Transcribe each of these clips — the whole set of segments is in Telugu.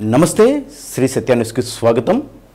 నమస్తే శ్రీ సత్య న్యూస్కి స్వాగతం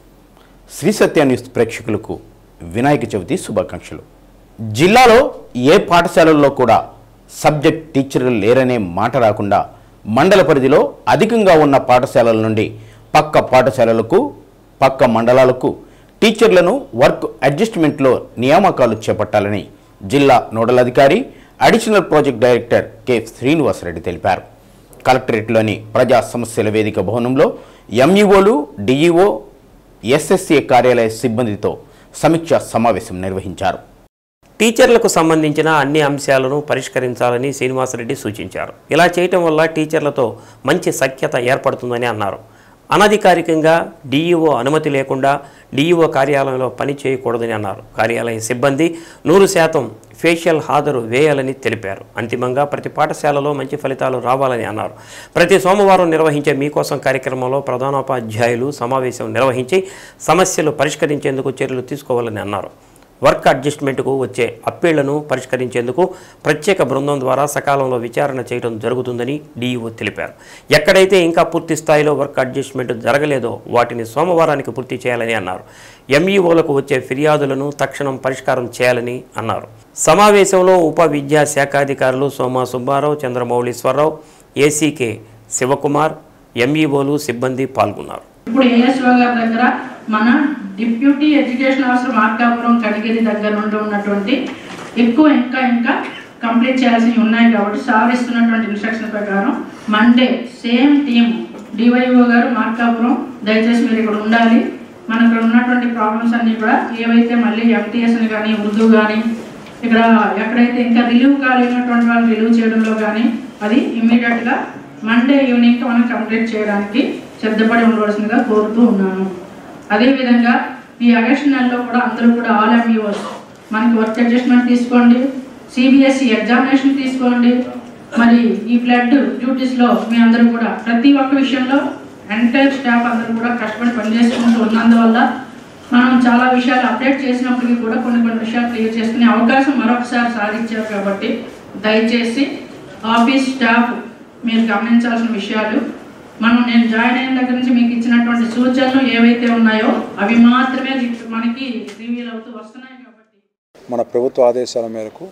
శ్రీ సత్య న్యూస్ ప్రేక్షకులకు వినాయక చవితి శుభాకాంక్షలు జిల్లాలో ఏ పాఠశాలల్లో కూడా సబ్జెక్ట్ టీచర్లు లేరనే మాట రాకుండా మండల పరిధిలో అధికంగా ఉన్న పాఠశాలల నుండి పక్క పాఠశాలలకు పక్క మండలాలకు టీచర్లను వర్క్ అడ్జస్ట్మెంట్లో నియామకాలు చేపట్టాలని జిల్లా నోడల్ అధికారి additional project director K Srinivasa Reddy తెలిపారు కలెక్టరేట్లోని ప్రజా సమస్యల వేదిక భవనంలో ఎంఈఓలు డిఈఓ ఎస్ఎస్సీ కార్యాలయ సిబ్బందితో సమీక్షా సమావేశం నిర్వహించారు టీచర్లకు సంబంధించిన అన్ని అంశాలను పరిష్కరించాలని శ్రీనివాసరెడ్డి సూచించారు ఇలా చేయటం వల్ల టీచర్లతో మంచి సఖ్యత ఏర్పడుతుందని అన్నారు అనధికారికంగా డీఈఓ అనుమతి లేకుండా డీఈఓ కార్యాలయంలో పని చేయకూడదని అన్నారు కార్యాలయ సిబ్బంది నూరు శాతం ఫేషియల్ హాజరు వేయాలని తెలిపారు అంతిమంగా ప్రతి పాఠశాలలో మంచి ఫలితాలు రావాలని అన్నారు ప్రతి సోమవారం నిర్వహించే మీకోసం కార్యక్రమంలో ప్రధానోపాధ్యాయులు సమావేశం నిర్వహించి సమస్యలు పరిష్కరించేందుకు చర్యలు తీసుకోవాలని అన్నారు వర్క్ అడ్జస్ట్మెంట్కు వచ్చే అప్పీళ్లను పరిష్కరించేందుకు ప్రత్యేక బృందం ద్వారా సకాలంలో విచారణ చేయడం జరుగుతుందని డీఈఓ తెలిపారు ఎక్కడైతే ఇంకా పూర్తి స్థాయిలో వర్క్ అడ్జస్ట్మెంట్ జరగలేదో వాటిని సోమవారానికి పూర్తి చేయాలని అన్నారు ఎంఈఓలకు వచ్చే ఫిర్యాదులను తక్షణం పరిష్కారం చేయాలని అన్నారు సమావేశంలో ఉప విద్యా శాఖాధికారులు సోమా సుబ్బారావు చంద్రమౌళీశ్వరరావు ఏసీకే శివకుమార్ ఎంఈఓలు సిబ్బంది పాల్గొన్నారు ఇప్పుడు ఏఎస్ఓ గారి దగ్గర మన deputy education officer Markapuram Kadigiri దగ్గర నుండి ఉన్నటువంటి ఎక్కువ ఇంకా ఇంకా కంప్లీట్ చేయాల్సినవి ఉన్నాయి కాబట్టి సార్ ఇస్తున్నటువంటి ఇన్స్ట్రక్షన్ ప్రకారం మండే సేమ్ టీమ్ డివైఓ గారు మార్కాపురం దయచేసి మీరు ఇక్కడ ఉండాలి మనకు ఇక్కడ ఉన్నటువంటి ప్రాబ్లమ్స్ అన్నీ కూడా ఏవైతే మళ్ళీ ఎంటీఎస్ కానీ ఉర్దూ కానీ ఇక్కడ ఎక్కడైతే ఇంకా రిలీవ్ కాలేనటువంటి వాళ్ళు రిలీవ్ చేయడంలో కానీ అది ఇమ్మీడియట్గా మండే ఈవినింగ్ మనం కంప్లీట్ చేయడానికి సిద్ధపడి ఉండవలసిందిగా కోరుతూ ఉన్నాను అదేవిధంగా ఈ ఆగస్టు నెలలో కూడా అందరూ కూడా ఆల్ ఎంఈఓస్ మనకి వర్క్ అడ్జస్ట్మెంట్ తీసుకోండి సిబిఎస్ఈ ఎగ్జామినేషన్ తీసుకోండి మరి ఈ ఫ్లడ్ డ్యూటీస్లో మీ అందరూ కూడా ప్రతి ఒక్క విషయంలో ఎంటైర్ స్టాఫ్ అందరూ కూడా కష్టపడి పనిచేసుకుంటూ ఉన్నందువల్ల మనం చాలా విషయాలు అప్డేట్ చేసినప్పటికీ కూడా కొన్ని కొన్ని విషయాలు క్లియర్ చేసుకునే అవకాశం మరొకసారి సాధించారు కాబట్టి దయచేసి ఆఫీస్ స్టాఫ్ మీరు గమనించాల్సిన విషయాలు మనం నేను జాయిన్ అయిన దగ్గర నుంచి మీకు ఇచ్చినటువంటి సూచనలు ఏవైతే ఉన్నాయో అవి మాత్రమే మనకి రివీల్ అవుతూ వస్తున్నాయి కాబట్టి మన ప్రభుత్వ ఆదేశాల మేరకు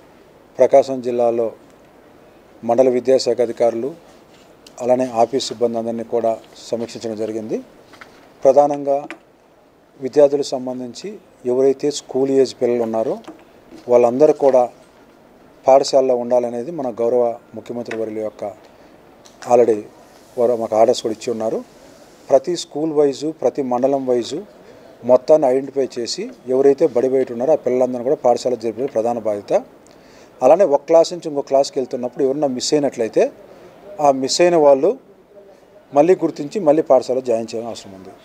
ప్రకాశం జిల్లాలో మండల విద్యాశాఖ అధికారులు అలానే ఆఫీస్ సిబ్బంది అందరినీ కూడా సమీక్షించడం జరిగింది ప్రధానంగా విద్యార్థులకు సంబంధించి ఎవరైతే స్కూల్ ఏజ్ పిల్లలు ఉన్నారో వాళ్ళందరూ కూడా పాఠశాలలో ఉండాలనేది మన గౌరవ ముఖ్యమంత్రి వర్యుల యొక్క ఆల్రెడీ వారు మాకు ఆర్డర్స్ కూడా ఇచ్చి ఉన్నారు ప్రతి స్కూల్ వైజు ప్రతి మండలం వైజు మొత్తాన్ని ఐడెంటిఫై చేసి ఎవరైతే బడి బయట ఉన్నారో ఆ పిల్లలందరూ కూడా పాఠశాల జరిపే ప్రధాన బాధ్యత అలానే ఒక క్లాస్ నుంచి ఇంకో క్లాస్కి వెళ్తున్నప్పుడు ఎవరన్నా మిస్ అయినట్లయితే ఆ మిస్ అయిన వాళ్ళు మళ్ళీ గుర్తించి మళ్ళీ పాఠశాల జాయిన్ చేయడం అవసరం ఉంది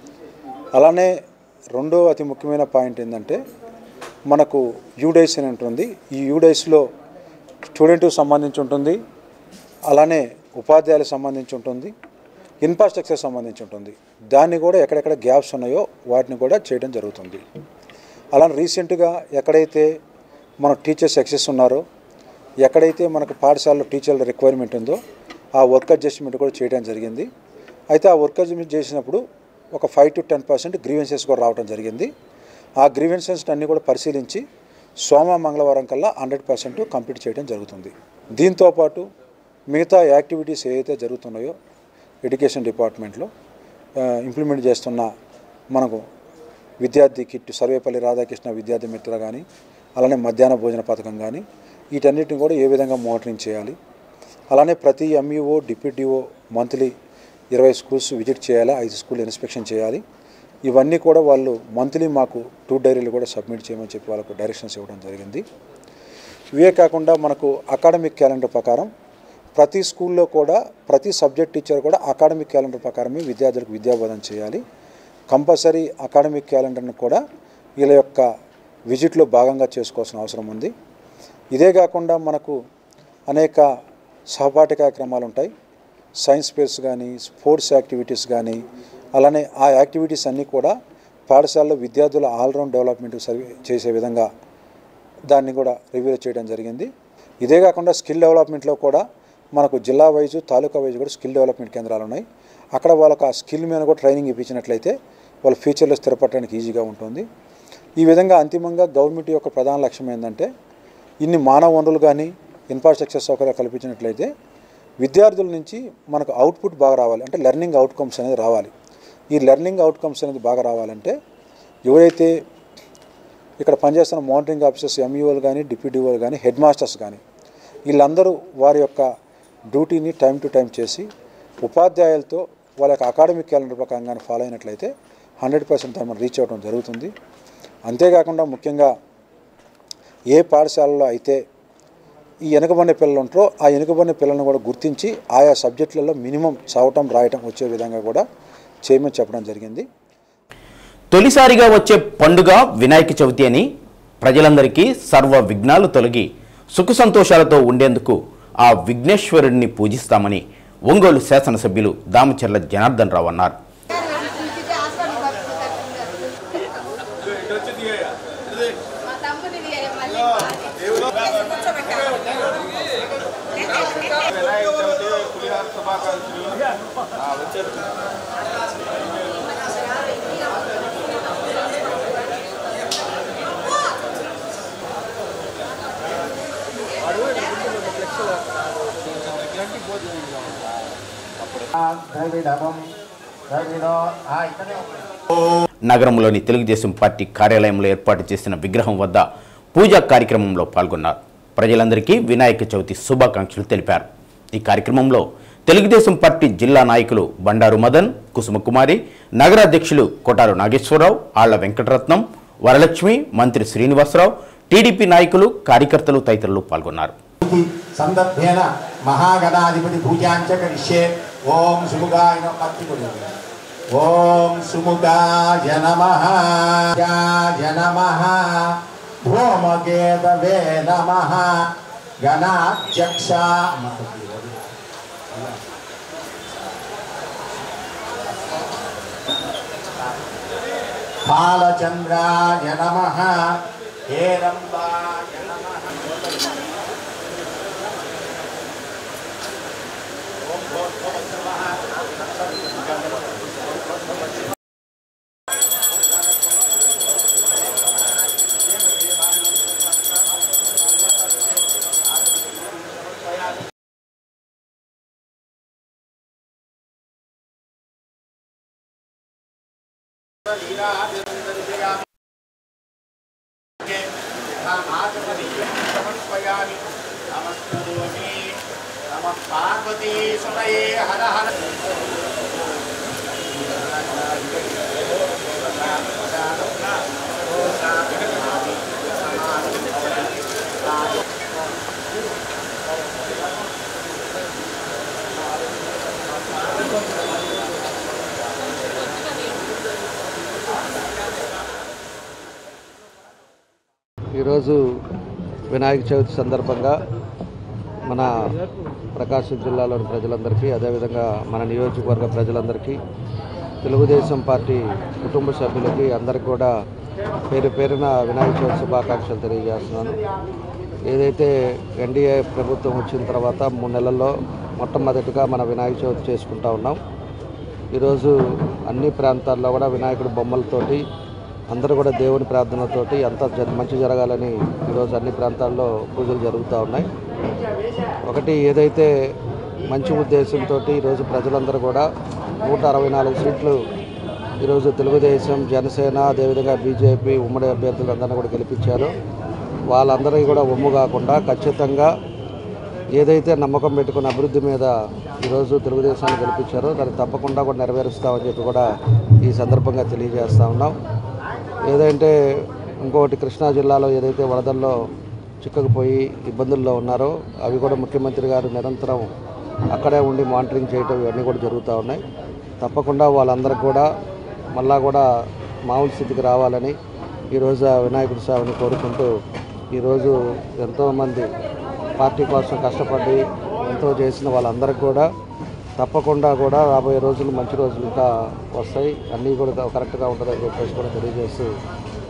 అలానే రెండో అతి ముఖ్యమైన పాయింట్ ఏంటంటే మనకు యూడైస్ అని ఉంటుంది ఈ యూడైస్లో స్టూడెంట్కి సంబంధించి ఉంటుంది అలానే ఉపాధ్యాయులకు సంబంధించి ఉంటుంది ఇన్ఫ్రాస్ట్రక్చర్ సంబంధించి ఉంటుంది దాన్ని కూడా ఎక్కడెక్కడ గ్యాప్స్ ఉన్నాయో వాటిని కూడా చేయడం జరుగుతుంది అలానే రీసెంట్గా ఎక్కడైతే మన టీచర్స్ ఎక్సెస్ ఉన్నారో ఎక్కడైతే మనకు పాఠశాలలో టీచర్ల రిక్వైర్మెంట్ ఉందో ఆ వర్క్ అడ్జస్ట్మెంట్ కూడా చేయడం జరిగింది అయితే ఆ వర్క్ అడ్జస్ట్మెంట్ చేసినప్పుడు ఒక five to ten percent grievances కూడా రావడం జరిగింది ఆ గ్రీవెన్సెస్ అన్నీ కూడా పరిశీలించి సోమ మంగళవారం కల్లా హండ్రెడ్ పర్సెంట్ కంప్లీట్ చేయడం జరుగుతుంది దీంతోపాటు మిగతా యాక్టివిటీస్ ఏవైతే జరుగుతున్నాయో ఎడ్యుకేషన్ డిపార్ట్మెంట్లో ఇంప్లిమెంట్ చేస్తున్న మనకు విద్యార్థి కిట్ సర్వేపల్లి రాధాకృష్ణ విద్యార్థి మిత్ర కానీ అలానే మధ్యాహ్న భోజన పథకం కానీ వీటన్నిటిని కూడా ఏ విధంగా మానిటరింగ్ చేయాలి అలానే ప్రతి ఎంఈఓ డిప్యూటీఓ మంత్లీ ఇరవై స్కూల్స్ విజిట్ చేయాలి ఐదు స్కూల్ ఇన్స్పెక్షన్ చేయాలి ఇవన్నీ కూడా వాళ్ళు మంత్లీ మాకు టూ డైరీలు కూడా సబ్మిట్ చేయమని చెప్పి వాళ్ళకు డైరెక్షన్స్ ఇవ్వడం జరిగింది ఇవే కాకుండా మనకు అకాడమిక్ క్యాలెండర్ ప్రకారం ప్రతి స్కూల్లో కూడా ప్రతి సబ్జెక్ట్ టీచర్ కూడా అకాడమిక్ క్యాలెండర్ ప్రకారమే విద్యార్థులకు విద్యాబోధన చేయాలి కంపల్సరీ అకాడమిక్ క్యాలెండర్ను కూడా వీళ్ళ యొక్క విజిట్లో భాగంగా చేసుకోవాల్సిన అవసరం ఉంది ఇదే కాకుండా మనకు అనేక సహపాఠి కార్యక్రమాలు ఉంటాయి సైన్స్ ఫేర్స్ కానీ స్పోర్ట్స్ యాక్టివిటీస్ కానీ అలానే ఆ యాక్టివిటీస్ అన్నీ కూడా పాఠశాలలో విద్యార్థుల ఆల్రౌండ్ డెవలప్మెంట్ సర్వే చేసే విధంగా దాన్ని కూడా రివ్యూ చేయడం జరిగింది ఇదే కాకుండా స్కిల్ డెవలప్మెంట్లో కూడా మనకు జిల్లా వైజు తాలూకా వైజు కూడా స్కిల్ డెవలప్మెంట్ కేంద్రాలు ఉన్నాయి అక్కడ వాళ్ళకు ఆ స్కిల్ మీద కూడా ట్రైనింగ్ ఇప్పించినట్లయితే వాళ్ళ ఫ్యూచర్లో స్థిరపడడానికి ఈజీగా ఉంటుంది ఈ విధంగా అంతిమంగా గవర్నమెంట్ యొక్క ప్రధాన లక్ష్యం ఏంటంటే ఇన్ని మానవ వనరులు కానీ ఇన్ఫ్రాస్ట్రక్చర్ సౌకర్యాలు కల్పించినట్లయితే విద్యార్థుల నుంచి మనకు అవుట్పుట్ బాగా రావాలి అంటే లెర్నింగ్ అవుట్కమ్స్ అనేది రావాలి ఈ లెర్నింగ్ అవుట్కమ్స్ అనేది బాగా రావాలంటే ఎవరైతే ఇక్కడ పనిచేస్తున్న మానిటరింగ్ ఆఫీసర్స్ ఎంఈఓలు కానీ డిప్యూటీఓలు కానీ హెడ్ మాస్టర్స్ కానీ వీళ్ళందరూ వారి యొక్క డ్యూటీని టైం టు టైం చేసి ఉపాధ్యాయులతో వాళ్ళ యొక్క అకాడమిక్ క్యాలెండర్ ప్రకారంగా ఫాలో అయినట్లయితే హండ్రెడ్ పర్సెంట్ మనం రీచ్ అవ్వడం జరుగుతుంది అంతేకాకుండా ముఖ్యంగా ఏ పాఠశాలలో అయితే ఈ వెనుకబడిన పిల్లలు ఉంటారో ఆ వెనుకబడిన పిల్లలను కూడా గుర్తించి ఆయా సబ్జెక్టులలో మినిమం చదవటం రాయటం వచ్చే విధంగా కూడా చేయమని చెప్పడం జరిగింది తొలిసారిగా వచ్చే పండుగ వినాయక చవితి అని ప్రజలందరికీ సర్వ విఘ్నాలు తొలగి సుఖ సంతోషాలతో ఉండేందుకు ఆ విఘ్నేశ్వరుడిని పూజిస్తామని ఒంగోలు శాసనసభ్యులు దామచర్ల జనార్దన్ రావు అన్నారు మా తమ్ముని మళ్ళీ ద్రవిడవం ద్రవిడో ఆ ఇక్కడే నగరంలోని తెలుగుదేశం పార్టీ కార్యాలయంలో ఏర్పాటు చేసిన విగ్రహం వద్ద పూజా కార్యక్రమంలో పాల్గొన్నారు ప్రజలందరికీ వినాయక చవితి శుభాకాంక్షలు తెలిపారు ఈ కార్యక్రమంలో తెలుగుదేశం పార్టీ జిల్లా నాయకులు బండారు మదన్ కుసుమకుమారి నగరాధ్యక్షులు కొటారు నాగేశ్వరరావు ఆళ్ల వెంకటరత్నం వరలక్ష్మి మంత్రి శ్రీనివాసరావు టీడీపీ నాయకులు కార్యకర్తలు తదితరులు పాల్గొన్నారు ఇది సందర్భేన మహాగణాధిపతి పూజాంచ కరిష్యే ఓం సుముగాయ నమః పత్తి కొడుకు. ఓం సుముగాయ నమః గాయ నమః భూమకేతవే నమః గణాధ్యక్ష బాలచంద్రాయ నమః హేరంబాయ నమః సమర్పయామి నమస్కరోమి నమ పార్వతీ సుతయే హర హర ఈరోజు వినాయక చవితి సందర్భంగా మన ప్రకాశం జిల్లాలోని ప్రజలందరికీ అదేవిధంగా మన నియోజకవర్గ ప్రజలందరికీ తెలుగుదేశం పార్టీ కుటుంబ సభ్యులకి అందరికీ కూడా పేరు పేరున వినాయక చవితి శుభాకాంక్షలు తెలియజేస్తున్నాను ఏదైతే ఎన్డీఏ ప్రభుత్వం వచ్చిన తర్వాత మూడు నెలల్లో మొట్టమొదటిగా మన వినాయక చవితి చేసుకుంటా ఉన్నాం ఈరోజు అన్ని ప్రాంతాల్లో కూడా వినాయకుడి బొమ్మలతోటి అందరూ కూడా దేవుని ప్రార్థనలతోటి అంతా జ- మంచి జరగాలని ఈరోజు అన్ని ప్రాంతాల్లో పూజలు జరుగుతూ ఉన్నాయి ఒకటి ఏదైతే మంచి ఉద్దేశంతో ఈరోజు ప్రజలందరూ కూడా నూట అరవై నాలుగు సీట్లు ఈరోజు తెలుగుదేశం జనసేన అదేవిధంగా బీజేపీ ఉమ్మడి అభ్యర్థులందరినీ కూడా గెలిపించారు వాళ్ళందరికీ కూడా ఒమ్ము కాకుండా ఖచ్చితంగా ఏదైతే నమ్మకం పెట్టుకున్న అభివృద్ధి మీద ఈరోజు తెలుగుదేశాన్ని గెలిపించారో దాన్ని తప్పకుండా కూడా నెరవేరుస్తామని చెప్పి కూడా ఈ సందర్భంగా తెలియజేస్తా ఉన్నాం ఏదంటే ఇంకొకటి కృష్ణా జిల్లాలో ఏదైతే వరదల్లో చిక్కకుపోయి ఇబ్బందుల్లో ఉన్నారో అవి కూడా ముఖ్యమంత్రి గారు నిరంతరం అక్కడే ఉండి మానిటరింగ్ చేయటం ఇవన్నీ కూడా జరుగుతూ ఉన్నాయి తప్పకుండా వాళ్ళందరికీ కూడా మళ్ళా కూడా మామూలు స్థితికి రావాలని ఈరోజు ఆ వినాయకుడి సేవని కోరుకుంటూ ఈరోజు ఎంతోమంది పార్టీ కోసం కష్టపడి ఎంతో చేసిన వాళ్ళందరికీ కూడా తప్పకుండా కూడా రాబోయే రోజులు మంచి రోజులు ఇంకా వస్తాయి అన్నీ కూడా కరెక్ట్గా ఉంటుందని చెప్పేసి కూడా తెలియజేస్తూ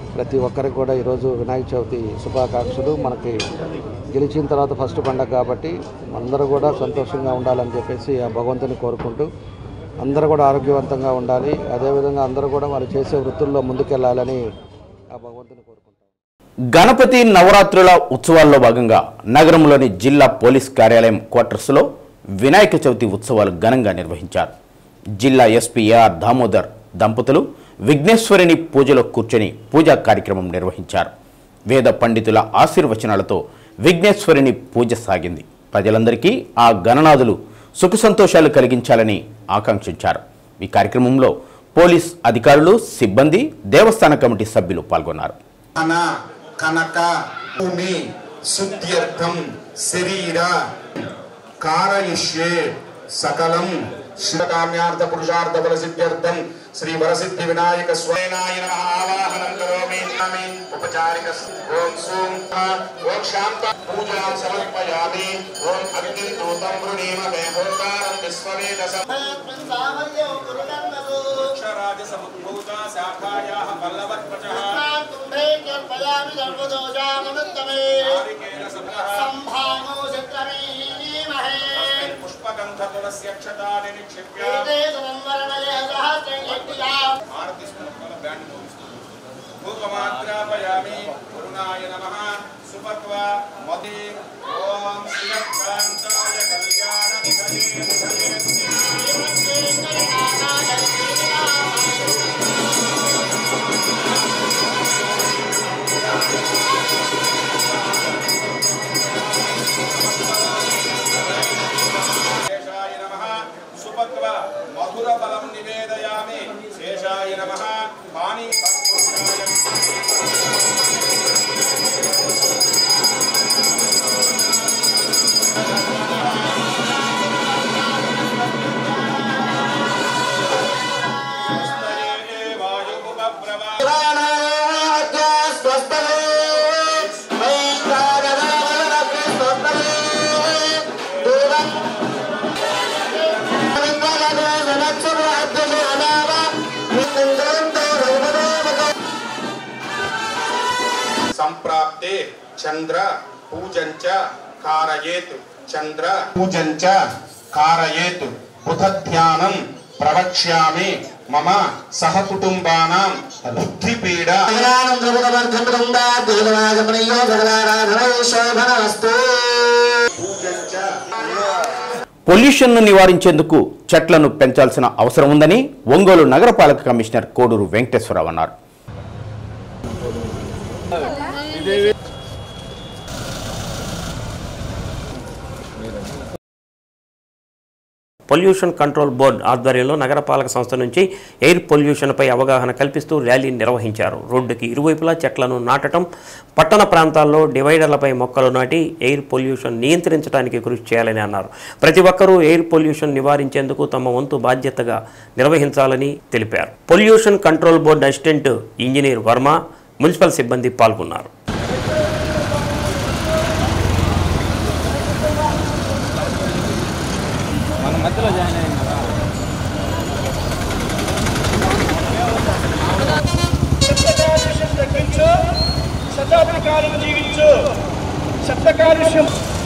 ప్రతి ఒక్కరికి కూడా ఈరోజు వినాయక చవితి శుభాకాంక్షలు మనకి గెలిచిన తర్వాత ఫస్ట్ పండగ కాబట్టి అందరూ కూడా సంతోషంగా ఉండాలని చెప్పేసి ఆ భగవంతుని కోరుకుంటూ అందరూ కూడా ఆరోగ్యవంతంగా ఉండాలి అదేవిధంగా అందరూ కూడా వాళ్ళు చేసే వృత్తుల్లో ముందుకెళ్ళాలని ఆ భగవంతుని కోరుకుంటాం గణపతి నవరాత్రుల ఉత్సవాల్లో భాగంగా నగరంలోని జిల్లా పోలీస్ కార్యాలయం క్వార్టర్స్లో వినాయక చవితి ఉత్సవాలు ఘనంగా నిర్వహించారు జిల్లా ఎస్పీ ఏఆర్ దామోదర్ దంపతులు విఘ్నేశ్వరిని పూజలో కూర్చొని పూజా కార్యక్రమం నిర్వహించారు వేద పండితుల ఆశీర్వచనాలతో విఘ్నేశ్వరిని పూజ సాగింది ప్రజలందరికీ ఆ గణనాథులు సుఖ సంతోషాలు కలిగించాలని ఆకాంక్షించారు ఈ కార్యక్రమంలో పోలీస్ అధికారులు సిబ్బంది దేవస్థాన కమిటీ సభ్యులు పాల్గొన్నారు అన కనక భూమి శుద్ధ్యర్థం శరీర కారయిష్యే సకలం శివకామ్యార్థ పురుషార్థ బల సిద్ధ్యర్థం శ్రీ వరసిద్ధి వినాయక స్వయనాయ నమః ఆవాహనం కరోమి ఆమి ఉపచారిక ఓం సూం ఆ, ఓం శాంత పూజా సమర్పయామి ఓం అగ్ని దూతం వృణీమ మే హోతారం విశ్వవేద అక్షరాజ సముద్భూత శాఖాయాః పల్లవత్వచః నారికేల సప్తః పుష్పగంధ తులస్య క్షతాని నిక్షిప్య ఆరతిస్తున్న బ్యాండ్ మోగిస్తుంది ధూపమాగ్రాపయామి వరుణాయ నమః సుపక్వ మది ఓం శ్రీకాంతాయ కళ్యాణ నిధయే నిధయే శేషాయ నమః సుపక్వ మధుర బలం నివేదయామి శేషాయ నమః పాని సత్పురుషాయ స్వస్తయే వాయుపుపప్రవా సంప్రాప్తే చంద్ర పూజంచ కారయేత్ చంద్ర పూజంచ కారయేత్ బుధ ధ్యానం ప్రవక్ష్యామి మమ సహ కుటుంబానాం బుద్ధిపీడ పూజంచ పొల్యూషన్ను నివారించేందుకు చెట్లను పెంచాల్సిన అవసరం ఉందని ఒంగోలు నగరపాలక కమిషనర్ కోడూరు వెంకటేశ్వరరావు అన్నారు పొల్యూషన్ కంట్రోల్ బోర్డు ఆధ్వర్యంలో నగరపాలక సంస్థ నుంచి ఎయిర్ పొల్యూషన్పై అవగాహన కల్పిస్తూ ర్యాలీ నిర్వహించారు రోడ్డుకి ఇరువైపులా చెట్లను నాటడం పట్టణ ప్రాంతాల్లో డివైడర్లపై మొక్కలు నాటి ఎయిర్ పొల్యూషన్ నియంత్రించడానికి కృషి చేయాలని అన్నారు ప్రతి ఒక్కరూ ఎయిర్ పొల్యూషన్ నివారించేందుకు తమ వంతు బాధ్యతగా నిర్వహించాలని తెలిపారు pollution control board assistant engineer Varma municipal సిబ్బంది పాల్గొన్నారు శబ్దకాలుష్యం తగ్గించు శతాబ్ది కాలం జీవించు శబ్ద కాలుష్యం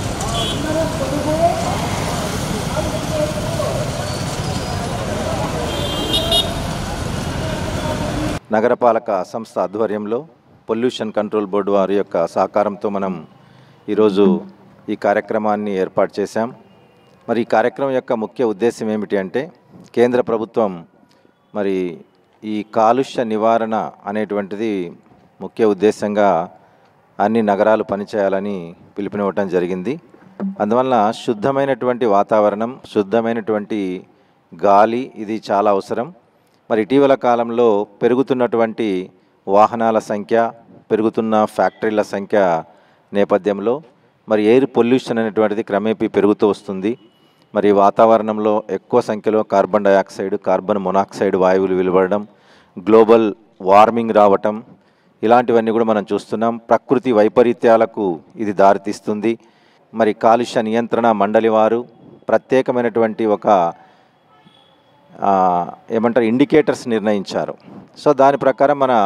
నగరపాలక సంస్థ ఆధ్వర్యంలో పొల్యూషన్ కంట్రోల్ బోర్డు వారి యొక్క సహకారంతో మనం ఈరోజు ఈ కార్యక్రమాన్ని ఏర్పాటు చేశాం మరి ఈ కార్యక్రమం యొక్క ముఖ్య ఉద్దేశం ఏమిటి అంటే కేంద్ర ప్రభుత్వం మరి ఈ కాలుష్య నివారణ అనేటువంటిది ముఖ్య ఉద్దేశంగా అన్ని నగరాలు పనిచేయాలని పిలుపునివ్వటం జరిగింది అందువల్ల శుద్ధమైనటువంటి వాతావరణం శుద్ధమైనటువంటి గాలి ఇది చాలా అవసరం మరి ఇటీవల కాలంలో పెరుగుతున్నటువంటి వాహనాల సంఖ్య పెరుగుతున్న ఫ్యాక్టరీల సంఖ్య నేపథ్యంలో మరి ఎయిర్ పొల్యూషన్ అనేటువంటిది క్రమేపీ పెరుగుతూ వస్తుంది మరి వాతావరణంలో ఎక్కువ సంఖ్యలో కార్బన్ డయాక్సైడ్ కార్బన్ మొనాక్సైడ్ వాయువులు వెలువడడం గ్లోబల్ వార్మింగ్ రావటం ఇలాంటివన్నీ కూడా మనం చూస్తున్నాం ప్రకృతి వైపరీత్యాలకు ఇది దారితీస్తుంది మరి కాలుష్య నియంత్రణ మండలి వారు ప్రత్యేకమైనటువంటి ఒక ఆ, ఏమంటారు ఇండికేటర్స్ నిర్ణయించారు సో దాని ప్రకారం మన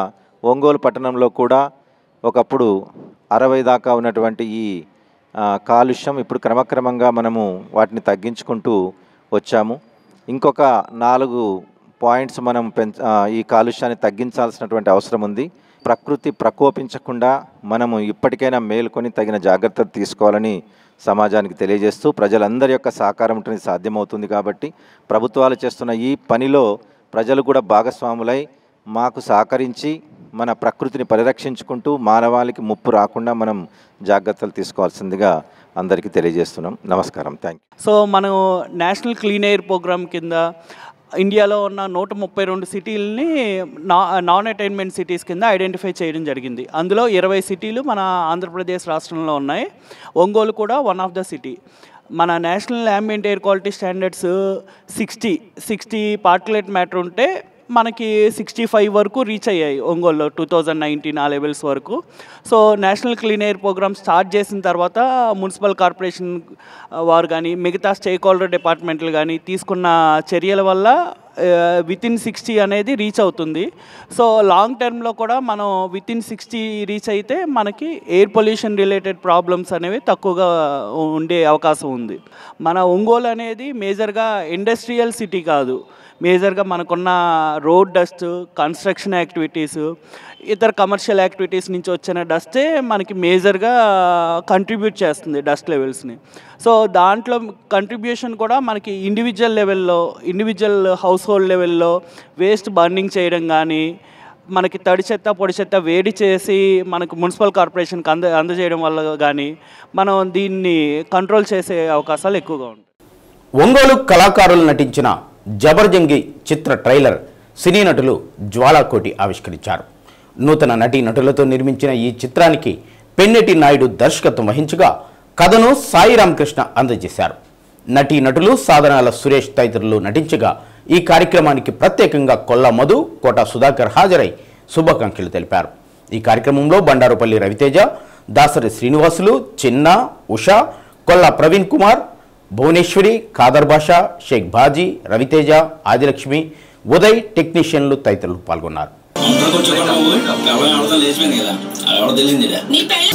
ఒంగోలు పట్టణంలో కూడా ఒకప్పుడు అరవై దాకా ఉన్నటువంటి ఈ ఆ, కాలుష్యం ఇప్పుడు క్రమక్రమంగా మనము వాటిని తగ్గించుకుంటూ వచ్చాము ఇంకొక నాలుగు పాయింట్స్ మనం పెంచ ఆ, ఈ కాలుష్యాన్ని తగ్గించాల్సినటువంటి అవసరం ఉంది ప్రకృతి ప్రకోపించకుండా మనము ఇప్పటికైనా మేలుకొని తగిన జాగ్రత్తలు తీసుకోవాలని సమాజానికి తెలియజేస్తూ ప్రజలందరి యొక్క సహకారం ఉంటుంది సాధ్యమవుతుంది కాబట్టి ప్రభుత్వాలు చేస్తున్న ఈ పనిలో ప్రజలు కూడా భాగస్వాములై మాకు సహకరించి మన ప్రకృతిని పరిరక్షించుకుంటూ మానవాళికి ముప్పు రాకుండా మనం జాగ్రత్తలు తీసుకోవాల్సిందిగా అందరికీ తెలియజేస్తున్నాం నమస్కారం థ్యాంక్ యూ సో మనం నేషనల్ క్లీన్ ఎయిర్ ప్రోగ్రామ్ కింద ఇండియాలో ఉన్న నూట ముప్పై రెండు సిటీలని నా నాన్ అటైన్మెంట్ సిటీస్ కింద ఐడెంటిఫై చేయడం జరిగింది అందులో ఇరవై సిటీలు మన ఆంధ్రప్రదేశ్ రాష్ట్రంలో ఉన్నాయి ఒంగోలు కూడా వన్ ఆఫ్ ద సిటీ మన national ambient air quality standards sixty sixty particulate matter ఉంటే మనకి సిక్స్టీ ఫైవ్ వరకు రీచ్ అయ్యాయి ఒంగోలులో టూ థౌజండ్ నైన్టీన్ ఆ లెవెల్స్ వరకు so national clean air programme start చేసిన తర్వాత మున్సిపల్ కార్పొరేషన్ వారు కానీ మిగతా స్టేక్ హోల్డర్ డిపార్ట్మెంట్లు కానీ తీసుకున్న చర్యల వల్ల విత్ ఇన్ సిక్స్టీ అనేది రీచ్ అవుతుంది సో లాంగ్ టర్మ్లో కూడా మనం విత్ ఇన్ సిక్స్టీ రీచ్ అయితే మనకి ఎయిర్ పొల్యూషన్ రిలేటెడ్ ప్రాబ్లమ్స్ అనేవి తక్కువగా ఉండే అవకాశం ఉంది మన ఒంగోలు అనేది మేజర్గా ఇండస్ట్రియల్ సిటీ కాదు మేజర్గా మనకున్న రోడ్ డస్ట్ కన్స్ట్రక్షన్ యాక్టివిటీస్ ఇతర కమర్షియల్ యాక్టివిటీస్ నుంచి వచ్చిన డస్టే మనకి మేజర్గా కంట్రిబ్యూట్ చేస్తుంది డస్ట్ లెవెల్స్ని సో దాంట్లో కంట్రిబ్యూషన్ కూడా మనకి ఇండివిజువల్ లెవెల్లో ఇండివిజువల్ హౌస్ హోల్డ్ లెవెల్లో వేస్ట్ బర్నింగ్ చేయడం కానీ మనకి తడి చెత్త పొడి చెత్త వేడి చేసి మనకు మున్సిపల్ కార్పొరేషన్కి అంద అందజేయడం వల్ల కానీ మనం దీన్ని కంట్రోల్ చేసే అవకాశాలు ఎక్కువగా ఉంటాయి ఒంగోలు కళాకారులు నటించిన జబర్జంగి చిత్ర ట్రైలర్ సినీ నటులు జ్వాలాకోటి ఆవిష్కరించారు నూతన నటీ నటులతో నిర్మించిన ఈ చిత్రానికి పెన్నెటి నాయుడు దర్శకత్వం వహించగా కథను సాయి రామకృష్ణ అందజేశారు నటీ నటులు సాధనాల సురేష్ తదితరులు నటించగా ఈ కార్యక్రమానికి ప్రత్యేకంగా కొల్ల మధు కోట సుధాకర్ హాజరై శుభాకాంక్షలు తెలిపారు ఈ కార్యక్రమంలో బండారుపల్లి రవితేజ దాసరి శ్రీనివాసులు చిన్న ఉషా కొల్ల ప్రవీణ్ కుమార్ భువనేశ్వరి ఖాదర్ బాషా షేక్ బాజీ రవితేజ ఆదిలక్ష్మి ఉదయ్ టెక్నీషియన్లు తదితరులు పాల్గొన్నారు అందరూ కొంచెం కూడా నువ్వు ప్రభావం ఆడతాం లేచిపోయింది కదా అది ఎవడో తెలిసింది నీ పెళ్ళ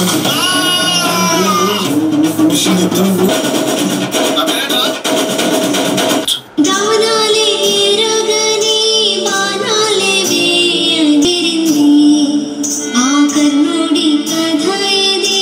దానాలే రగని బాణాలే వేయగిరింది ఆ కర్ణుడి కథ ఇది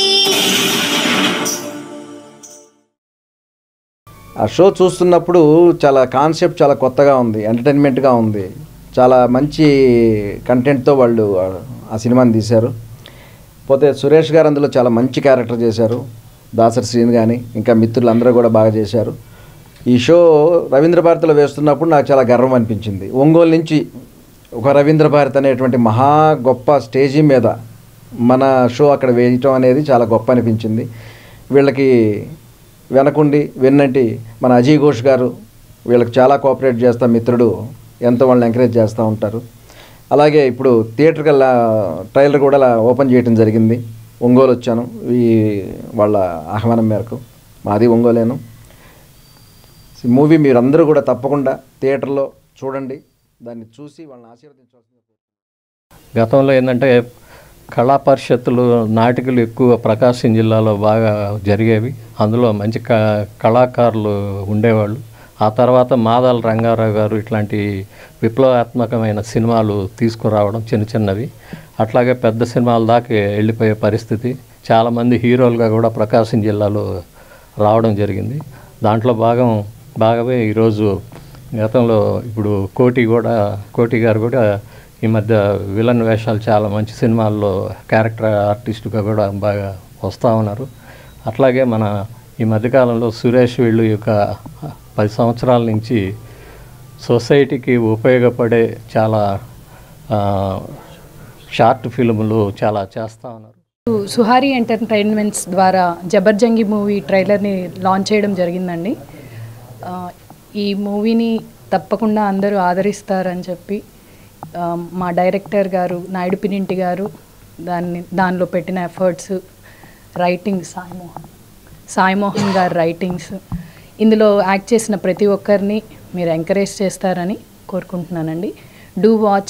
ఆ షో చూస్తున్నప్పుడు చాలా కాన్సెప్ట్ చాలా కొత్తగా ఉంది ఎంటర్టైన్మెంట్గా ఉంది చాలా మంచి కంటెంట్తో వాళ్ళు ఆ- ఆ సినిమాని తీశారు పోతే సురేష్ గారు అందులో చాలా మంచి క్యారెక్టర్ చేశారు దాసరి శ్రీని కానీ ఇంకా మిత్రులు అందరూ కూడా బాగా చేశారు ఈ షో రవీంద్ర భారతిలో వేస్తున్నప్పుడు నాకు చాలా గర్వం అనిపించింది ఒంగోలు నుంచి ఒక రవీంద్ర భారతి అనేటువంటి మహా గొప్ప స్టేజీ మీద మన షో అక్కడ వేయటం అనేది చాలా గొప్ప అనిపించింది వీళ్ళకి వెనకుండి వెన్నంటి మన అజయ్ ఘోష్ గారు వీళ్ళకి చాలా కోఆపరేట్ చేస్తా మిత్రుడు ఎంతో వాళ్ళని ఎంకరేజ్ చేస్తూ ఉంటారు అలాగే ఇప్పుడు థియేటర్ కల్లా ట్రైలర్ కూడా అలా ఓపెన్ చేయడం జరిగింది ఒంగోలు వచ్చాను ఈ వాళ్ళ ఆహ్వానం మేరకు మాది ఒంగోలేను ఈ మూవీ మీరందరూ కూడా తప్పకుండా థియేటర్లో చూడండి దాన్ని చూసి వాళ్ళని ఆశీర్వదించవలసింది గతంలో ఏంటంటే కళా పరిషత్తులు నాటికలు ఎక్కువ ప్రకాశం జిల్లాలో బాగా జరిగేవి అందులో మంచి క కళాకారులు ఉండేవాళ్ళు ఆ తర్వాత మాదాల రంగారావు గారు ఇట్లాంటి విప్లవాత్మకమైన సినిమాలు తీసుకురావడం చిన్న చిన్నవి అట్లాగే పెద్ద సినిమాల దాకా వెళ్ళిపోయే పరిస్థితి చాలామంది హీరోలుగా కూడా ప్రకాశం జిల్లాలో రావడం జరిగింది దాంట్లో భాగం బాగానే ఈరోజు గతంలో ఇప్పుడు కోటి కూడా కోటి గారు కూడా ఈ మధ్య విలన్ వేషాలు చాలా మంచి సినిమాల్లో క్యారెక్టర్ ఆర్టిస్టుగా కూడా బాగా వస్తూ ఉన్నారు అట్లాగే మన ఈ మధ్యకాలంలో సురేష్ వీళ్ళు ఈ యొక్క పది సంవత్సరాల నుంచి సొసైటీకి ఉపయోగపడే చాలా ఆ, షార్ట్ ఫిల్ములు చాలా చేస్తూ ఉన్నారు సుహారి ఎంటర్టైన్మెంట్స్ ద్వారా జబర్జంగి మూవీ ట్రైలర్ని లాంచ్ చేయడం జరిగిందండి ఆ, ఈ మూవీని తప్పకుండా అందరూ ఆదరిస్తారని చెప్పి ఆ, మా డైరెక్టర్ గారు నాయుడు పినింటి గారు దాన్ని దానిలో పెట్టిన ఎఫర్ట్స్ రైటింగ్ సాయిమోహన్ సాయిమోహన్ గారి రైటింగ్స్ ఇందులో యాక్ట్ చేసిన ప్రతి ఒక్కరిని మీరు ఎంకరేజ్ చేస్తారని కోరుకుంటున్నానండి do watch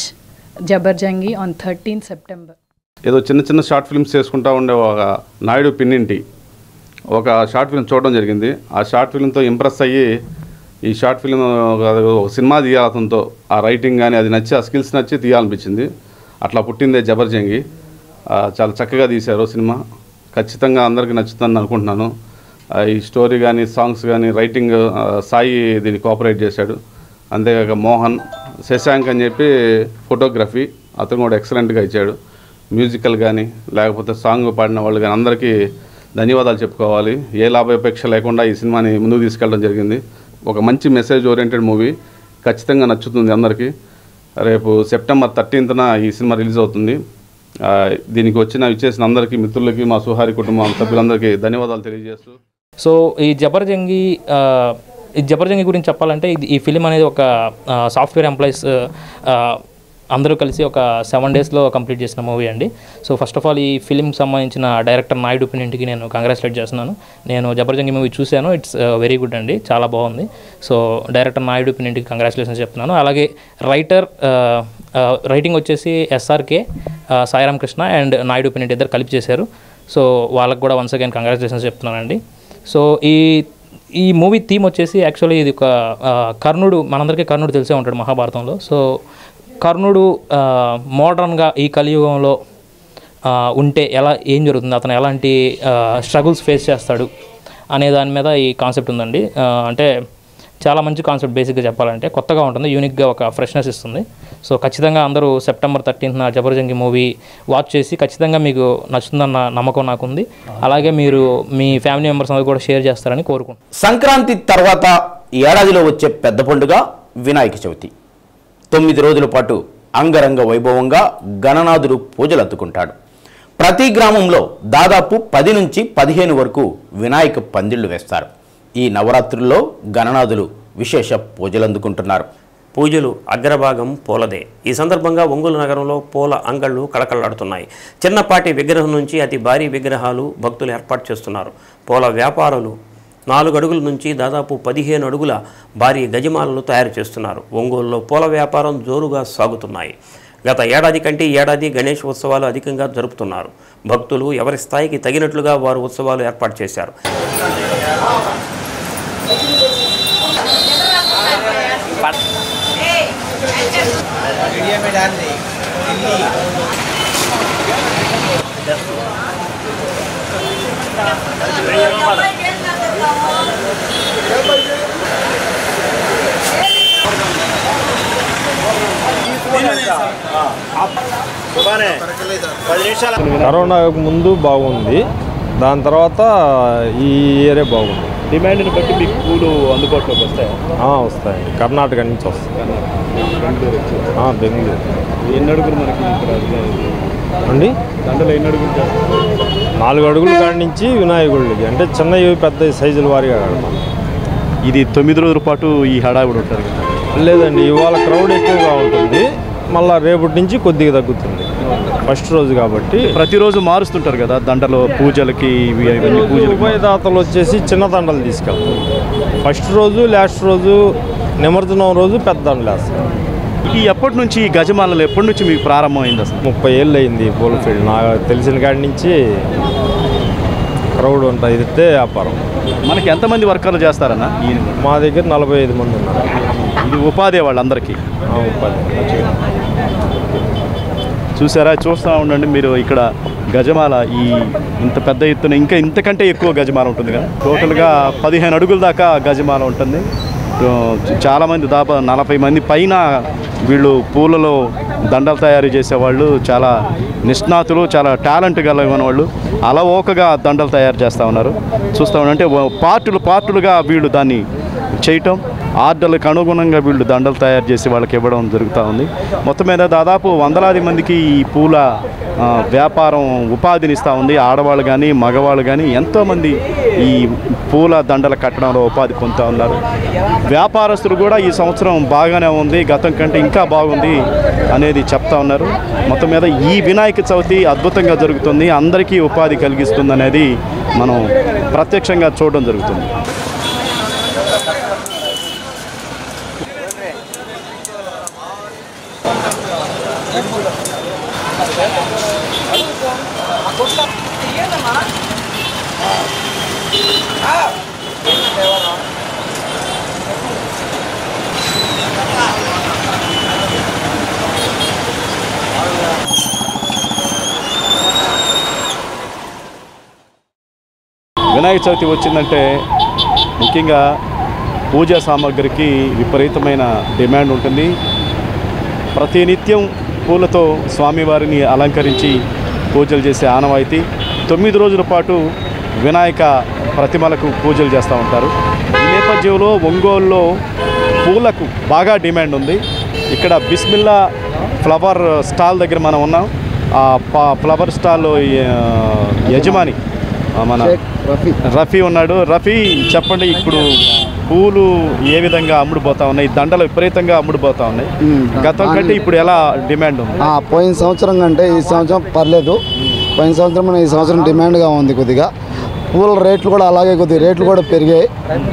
Jabarjangi on thirteen September ఏదో చిన్న చిన్న షార్ట్ ఫిల్మ్స్ చేసుకుంటా ఉండే ఒక నాయుడు పిన్నింటి ఒక షార్ట్ ఫిల్మ్ చూడడం జరిగింది ఆ షార్ట్ ఫిల్మ్తో ఇంప్రెస్ అయ్యి ఈ షార్ట్ ఫిల్మ్ ఒక ఒక సినిమా తీయాలి అతనితో ఆ రైటింగ్ కానీ అది నచ్చి ఆ స్కిల్స్ నచ్చి తీయాలనిపించింది అట్లా పుట్టిందే జబర్జంగి ఆ, చాలా చక్కగా తీశారు సినిమా ఖచ్చితంగా అందరికీ నచ్చుతుందని అనుకుంటున్నాను ఆ, ఈ స్టోరీ కానీ సాంగ్స్ కానీ రైటింగ్ ఆ, సాయి దీన్ని కోఆపరేట్ చేశాడు అంతేకాక మోహన్ శశాంక్ అని చెప్పి ఫోటోగ్రఫీ అతను కూడా ఎక్సలెంట్గా ఇచ్చాడు మ్యూజికల్ కానీ లేకపోతే సాంగ్ పాడిన వాళ్ళు కానీ అందరికీ ధన్యవాదాలు చెప్పుకోవాలి ఏ లాభాపేక్ష లేకుండా ఈ సినిమాని ముందుకు తీసుకెళ్ళడం జరిగింది ఒక మంచి మెసేజ్ ఓరియంటెడ్ మూవీ ఖచ్చితంగా నచ్చుతుంది అందరికీ రేపు సెప్టెంబర్ థర్టీన్త్న ఈ సినిమా రిలీజ్ అవుతుంది ఆ, దీనికి వచ్చిన ఇచ్చేసిన అందరికీ మిత్రులకి మా సుహారి కుటుంబం సభ్యులందరికీ ధన్యవాదాలు తెలియజేస్తూ సో ఈ జబర్జంగి ఆ, ఈ జబర్జంగి గురించి చెప్పాలంటే ఇది ఈ ఫిలిం అనేది ఒక సాఫ్ట్వేర్ ఎంప్లాయీస్ అందరూ కలిసి ఒక సెవెన్ డేస్లో కంప్లీట్ చేసిన మూవీ అండి సో ఫస్ట్ ఆఫ్ ఆల్ ఈ ఫిలిం సంబంధించిన డైరెక్టర్ నాయుడు పిన్నింటికి నేను కంగ్రాచులేట్ చేస్తున్నాను నేను జబర్జంగి మూవీ చూశాను ఇట్స్ వెరీ గుడ్ అండి చాలా బాగుంది సో డైరెక్టర్ నాయుడు పిన్నింటికి కంగ్రాచులేషన్స్ చెప్తున్నాను అలాగే రైటర్ రైటింగ్ వచ్చేసి ఎస్ఆర్కే సాయిరామ్ కృష్ణ అండ్ నాయుడు పిన్నింటి ఇద్దరు కలిపి చేశారు సో వాళ్ళకి కూడా వన్స్ అగైన్ కంగ్రాచులేషన్స్ చెప్తున్నానండి సో ఈ ఈ మూవీ థీమ్ వచ్చేసి యాక్చువల్లీ ఇది ఒక ఆ, కర్ణుడు మనందరికీ కర్ణుడు తెలిసే ఉంటాడు మహాభారతంలో సో కర్ణుడు మోడర్న్గా ఈ కలియుగంలో ఆ, ఉంటే ఎలా ఏం జరుగుతుంది అతను ఎలాంటి స్ట్రగుల్స్ ఫేస్ చేస్తాడు అనే దాని మీద ఈ కాన్సెప్ట్ ఉందండి ఆ, అంటే చాలా మంచి కాన్సెప్ట్ బేసిక్గా చెప్పాలంటే కొత్తగా ఉంటుంది యూనిక్గా ఒక ఫ్రెష్నెస్ ఇస్తుంది సో ఖచ్చితంగా అందరూ సెప్టెంబర్ థర్టీన్త్న జబర్జంగి మూవీ వాచ్ చేసి ఖచ్చితంగా మీకు నచ్చుతుందన్న నమ్మకం నాకుంది అలాగే మీరు మీ ఫ్యామిలీ మెంబర్స్ అందరూ కూడా షేర్ చేస్తారని కోరుకుంటున్నాను సంక్రాంతి తర్వాత ఏడాదిలో వచ్చే పెద్ద పండుగ వినాయక చవితి తొమ్మిది రోజుల పాటు అంగరంగ వైభవంగా గణనాథుడు పూజలు అందుకుంటాడు ప్రతి గ్రామంలో దాదాపు పది నుంచి పదిహేను వరకు వినాయక పందిళ్లు వేస్తారు ఈ నవరాత్రుల్లో గణనాథులు విశేష పూజలు అందుకుంటున్నారు పూజలు అగ్రభాగం పూలదే ఈ సందర్భంగా ఒంగోలు నగరంలో పూల అంగళ్ళు కళకళలాడుతున్నాయి చిన్నపాటి విగ్రహం నుంచి అతి భారీ విగ్రహాలు భక్తులు ఏర్పాటు చేస్తున్నారు పూల వ్యాపారులు నాలుగు అడుగుల నుంచి దాదాపు పదిహేను అడుగుల భారీ గజమాలలు తయారు చేస్తున్నారు ఒంగోలులో పూల వ్యాపారం జోరుగా సాగుతున్నాయి గత ఏడాది కంటే ఈ ఏడాది గణేష్ ఉత్సవాలు అధికంగా జరుపుతున్నారు భక్తులు ఎవరి స్థాయికి తగినట్లుగా వారు ఉత్సవాలు ఏర్పాటు చేశారు కరోనాకు ముందు బాగుంది దాని తర్వాత ఈ ఇయరే బాగుంది డిమాండ్ని బట్టి మీకు పూలు అందుబాటులోకి వస్తాయి ఆ, వస్తాయండి కర్ణాటక నుంచి వస్తాయి ఆ, బెంగళూరు ఎన్ని అడుగులు మనకి ఇక్కడ వినాయకుడు? అండి దండలు ఎన్ని అడుగులు చేస్తారు? నాలుగు అడుగుల కాడి నుంచి వినాయకుడికి అంటే చిన్నవి పెద్ద సైజుల వారిగా కడతాం ఇది తొమ్మిది రోజుల పాటు ఈ హడావిడి ఉంటారు కదా లేదండి ఇవాళ క్రౌడ్ ఎక్కువగా ఉంటుంది మళ్ళా రేపటి నుంచి కొద్దిగా తగ్గుతుంది ఫస్ట్ రోజు కాబట్టి ప్రతిరోజు మారుస్తుంటారు కదా దండలు పూజలకి ఇవి ఇవన్నీ పూజలు ఉభయదాతలు వచ్చేసి చిన్న దండలు తీసుకెళ్తాం ఫస్ట్ రోజు లాస్ట్ రోజు నిమజ్జనం రోజు పెద్ద దండలు వేస్తాం ఇది ఎప్పటి నుంచి ఈ గజమాలలు ఎప్పటి నుంచి మీకు ప్రారంభమైంది అసలు ముప్పై ఏళ్ళు అయింది పూల ఫీల్డ్ నాకు తెలిసిన కాడి నుంచి క్రౌడ్ ఉంటుంది ఇదే వ్యాపారం మనకి ఎంతమంది వర్కర్లు చేస్తారన్న ఈ మా దగ్గర నలభై ఐదు మంది ఉన్నారు ఇది ఉపాధి వాళ్ళందరికీ ఆ, ఉపాధి చూసారా చూస్తూ ఉండండి మీరు ఇక్కడ గజమాల ఈ ఇంత పెద్ద ఎత్తున ఇంకా ఇంతకంటే ఎక్కువ గజమాల ఉంటుంది కదా టోటల్గా పదిహేను అడుగుల దాకా గజమాల ఉంటుంది ఆ, చాలామంది దాదాపు నలభై మంది పైన వీళ్ళు పూలలో దండలు తయారు చేసేవాళ్ళు చాలా నిష్ణాతులు చాలా టాలెంట్ కలిగిన వాళ్ళు అలవోకగా దండలు తయారు చేస్తూ ఉన్నారు చూస్తూ ఉండండి అంటే పార్టులు పార్టులుగా వీళ్ళు దాన్ని చేయటం ఆర్డర్లకు అనుగుణంగా వీళ్ళు దండలు తయారు చేసి వాళ్ళకి ఇవ్వడం జరుగుతూ ఉంది మొత్తం మీద దాదాపు వందలాది మందికి ఈ పూల ఆ, వ్యాపారం ఉపాధినిస్తూ ఉంది ఆడవాళ్ళు కానీ మగవాళ్ళు కానీ ఎంతోమంది ఈ పూల దండలు కట్టడంలో ఉపాధి పొందుతూ ఉన్నారు వ్యాపారస్తులు కూడా ఈ సంవత్సరం బాగానే ఉంది గతం కంటే ఇంకా బాగుంది అనేది చెప్తా ఉన్నారు మొత్తం మీద ఈ వినాయక చవితి అద్భుతంగా జరుగుతుంది అందరికీ ఉపాధి కలిగిస్తుంది అనేది మనం ప్రత్యక్షంగా చూడడం జరుగుతుంది వినాయక చవితి వచ్చిందంటే ముఖ్యంగా పూజా సామాగ్రికి విపరీతమైన డిమాండ్ ఉంటుంది ప్రతినిత్యం పూలతో స్వామివారిని అలంకరించి పూజలు చేసే ఆనవాయితీ తొమ్మిది రోజుల పాటు వినాయక ప్రతిమలకు పూజలు చేస్తూ ఉంటారు ఈ నేపథ్యంలో ఒంగోలులో పూలకు బాగా డిమాండ్ ఉంది ఇక్కడ బిస్మిల్లా ఫ్లవర్ స్టాల్ దగ్గర మనం ఉన్నాం ఆ ప- ఫ్లవర్ స్టాల్ ఆ, యజమాని ఆ, మన రఫీ ఉన్నాడు రఫీ చెప్పండి ఇప్పుడు పూలు ఏ విధంగా అమ్ముడుపోతా ఉన్నాయి దండలు విపరీతంగా అమ్ముడుపోతా ఉన్నాయి గతం కంటే ఇప్పుడు ఎలా డిమాండ్ ఉంది ఆ, పోయిన సంవత్సరం కంటే ఈ సంవత్సరం పర్లేదు పోయిన సంవత్సరం కన్నా ఈ సంవత్సరం డిమాండ్గా ఉంది కొద్దిగా పూల రేట్లు కూడా అలాగే కొద్దిగా రేట్లు కూడా పెరిగాయి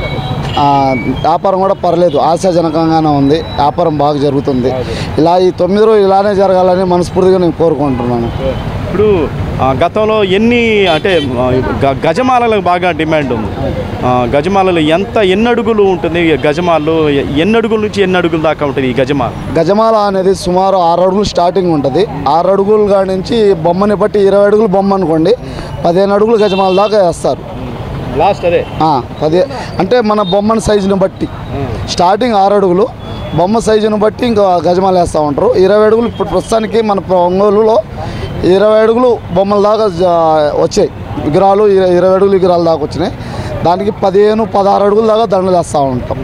ఆ, వ్యాపారం కూడా పర్లేదు ఆశాజనకంగానే ఉంది వ్యాపారం బాగా జరుగుతుంది ఇలా ఈ తొమ్మిది రోజులు ఇలానే జరగాలని మనస్ఫూర్తిగా నేను కోరుకుంటున్నాను ఇప్పుడు ఆ, గతంలో ఎన్ని అంటే ఆ, గ- గజమాలకు బాగా డిమాండ్ ఉంది ఆ, గజమాలలో ఎంత ఎన్ని అడుగులు ఉంటుంది ఈ గజమాలు ఎ- ఎన్ని అడుగుల నుంచి ఎన్ని అడుగుల దాకా ఉంటుంది ఈ గజమాల గజమాల అనేది సుమారు ఆరు అడుగులు స్టార్టింగ్ ఉంటుంది ఆరు అడుగుల కాడి నుంచి బొమ్మని బట్టి ఇరవై అడుగులు బొమ్మ అనుకోండి పదిహేను అడుగులు గజమాల దాకా వేస్తారు లాస్ట్ అదే పది అంటే మన బొమ్మని సైజుని బట్టి స్టార్టింగ్ ఆరు అడుగులు బొమ్మ సైజుని బట్టి ఇంకా గజమాలు వేస్తూ ఉంటారు ఇరవై అడుగులు ఇప్పుడు ప్రస్తుతానికి మన ఒంగోలులో ఇరవై అడుగులు బొమ్మల దాకా జ- వచ్చాయి విగ్రహాలు ఇర- ఇరవై అడుగులు విగ్రహాల దాకా వచ్చినాయి దానికి పదిహేను పదహారు అడుగుల దాకా దండలు వేస్తూ ఉంటాం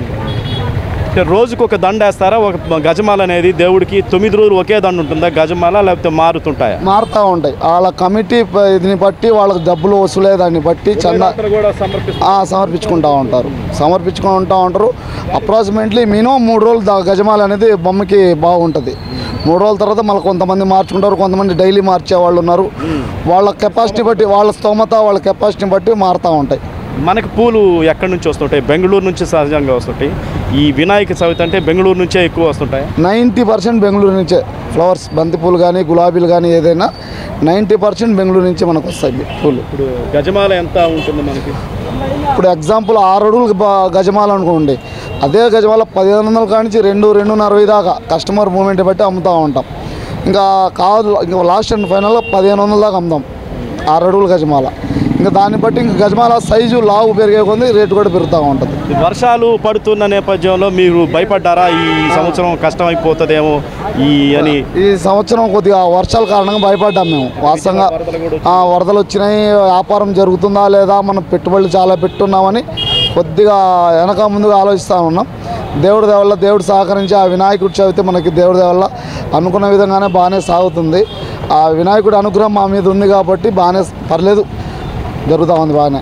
అంటే రోజుకు ఒక దండ వేస్తారా ఒక గజమాల అనేది దేవుడికి తొమ్మిది రోజులు ఒకే దండ ఉంటుందా గజమాల లేకపోతే మారుతుంటాయా మారుతూ ఉంటాయి వాళ్ళ కమిటీ ప- ఇదిని బట్టి వాళ్ళకి డబ్బులు వసూలే దాన్ని బట్టి చందా కూడా సమర్పిస్తారు ఆ, సమర్పించుకుంటూ ఉంటారు సమర్పించుకుంటూ ఉంటారు అప్రాక్సిమేట్లీ మినిమం మూడు రోజులు దా గజమాల అనేది బొమ్మకి బాగుంటుంది మూడు రోజుల తర్వాత మళ్ళీ కొంతమంది మార్చుకుంటారు కొంతమంది డైలీ మార్చే వాళ్ళు ఉన్నారు వాళ్ళ కెపాసిటీ బట్టి వాళ్ళ స్తోమత వాళ్ళ కెపాసిటీని బట్టి మారుతూ ఉంటాయి మనకి పూలు ఎక్కడి నుంచి వస్తుంటాయి బెంగళూరు నుంచి సహజంగా వస్తుంటాయి ఈ వినాయక చవితి అంటే బెంగళూరు నుంచే ఎక్కువ వస్తుంటాయి నైంటీ పర్సెంట్ బెంగళూరు నుంచే ఫ్లవర్స్ బంతిపూలు కానీ గులాబీలు కానీ ఏదైనా నైంటీ పర్సెంట్ బెంగళూరు నుంచి మనకు వస్తాయి పూలు ఇప్పుడు గజమాల ఎంత ఉంటుంది మనకి ఇప్పుడు ఎగ్జాంపుల్ ఆరు అడుగులు బ- గజమాల అనుకోండి అదే గజమాల పదిహేను వందల కాడి నుంచి రెండు రెండున్నర అరవై దాకా కస్టమర్ మూమెంట్ బట్టి అమ్ముతూ ఉంటాం ఇంకా కాదు ఇంకా లాస్ట్ అండ్ ఫైనల్ పదిహేను వందల దాకా అమ్ముదాం ఆరు అడుగుల గజమాల ఇంకా దాన్ని బట్టి ఇంకా గజమాల సైజు లావు పెరిగే కొద్ది రేటు కూడా పెరుగుతూ ఉంటుంది వర్షాలు పడుతున్న నేపథ్యంలో మీరు భయపడ్డారా ఈ సంవత్సరం కష్టమైపోతుందేమో ఈ అని ఈ సంవత్సరం కొద్దిగా వర్షాల కారణంగా భయపడ్డాం మేము వాస్తవంగా ఆ, వరదలు వచ్చినాయి వ్యాపారం జరుగుతుందా లేదా మనం పెట్టుబడులు చాలా పెట్టున్నామని కొద్దిగా వెనక ముందుగా ఆలోచిస్తూ ఉన్నాం దేవుడి దేవల్ల దేవుడు సహకరించి ఆ వినాయకుడి చవితి మనకి దేవుడి దేవల్ల అనుకున్న విధంగానే బాగానే సాగుతుంది ఆ వినాయకుడి అనుగ్రహం మా మీద ఉంది కాబట్టి బాగానే పర్లేదు జరుగుతూ ఉంది బాగానే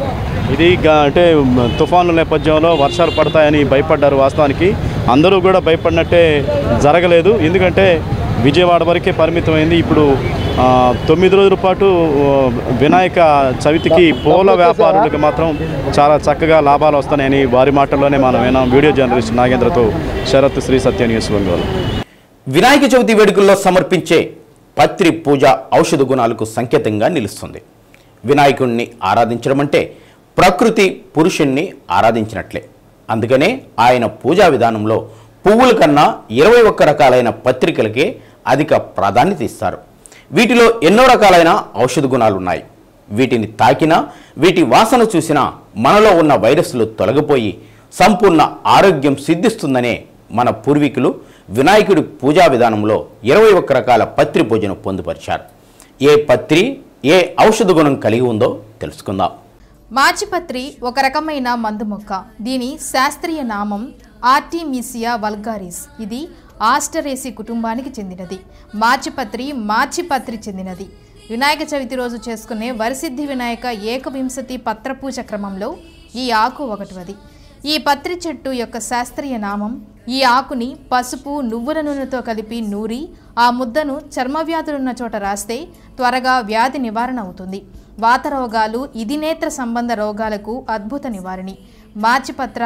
ఇది గ- అంటే మ, తుఫాన్ల నేపథ్యంలో వర్షాలు పడతాయని భయపడ్డారు వాస్తవానికి అందరూ కూడా భయపడినట్టే జరగలేదు ఎందుకంటే విజయవాడ వరకే పరిమితమైంది ఇప్పుడు ఆ, తొమ్మిది రోజుల పాటు ఆ, వినాయక చవితికి పూల వ్యాపారులకు మాత్రం చాలా చక్కగా లాభాలు వస్తాయని వారి మాటల్లోనే మనం విన్నాం వీడియో జర్నలిస్ట్ నాగేంద్రతో శరత్ శ్రీ సత్య న్యూస్ ఒంగోలు వినాయక చవితి వేడుకల్లో సమర్పించే పత్రి పూజ ఔషధ గుణాలకు సంకేతంగా నిలుస్తుంది వినాయకుణ్ణి ఆరాధించడం అంటే ప్రకృతి పురుషుణ్ణి ఆరాధించినట్లే అందుకనే ఆయన పూజా విధానంలో పువ్వుల కన్నా ఇరవై ఒక్క రకాలైన పత్రికలకే అధిక ప్రాధాన్యత ఇస్తారు వీటిలో ఎన్నో రకాలైన ఔషధ గుణాలు ఉన్నాయి వీటిని తాకినా వీటి వాసన చూసినా మనలో ఉన్న వైరస్లు తొలగిపోయి సంపూర్ణ ఆరోగ్యం సిద్ధిస్తుందనే మన పూర్వీకులు వినాయకుడి పూజా విధానంలో ఇరవై ఒక్క రకాల పత్రి పూజను పొందుపరిచారు ఏ పత్రి ఏ ఔషధ గుణం కలిగి ఉందో తెలుసుకుందాం మాచిపత్రి ఒక రకమైన మందు మొక్క దీని శాస్త్రీయ నామం ఆర్టిమీసియా వల్గారిస్ ఇది ఆస్టరేసి కుటుంబానికి చెందినది మాచిపత్రి మాచిపత్రి చెందినది వినాయక చవితి రోజు చేసుకునే వరసిద్ధి వినాయక ఏకవింశతి పత్రపూజ క్రమంలో ఈ ఆకు ఒకటివది ఈ పత్రి చెట్టు యొక్క శాస్త్రీయ నామం ఈ ఆకుని పసుపు నువ్వుల నూనెతో కలిపి నూరి ఆ ముద్దను చర్మవ్యాధులున్న చోట రాస్తే త్వరగా వ్యాధి నివారణ అవుతుంది వాత రోగాలు ఇది నేత్ర సంబంధ రోగాలకు అద్భుత నివారణి మాచిపత్రాన్ని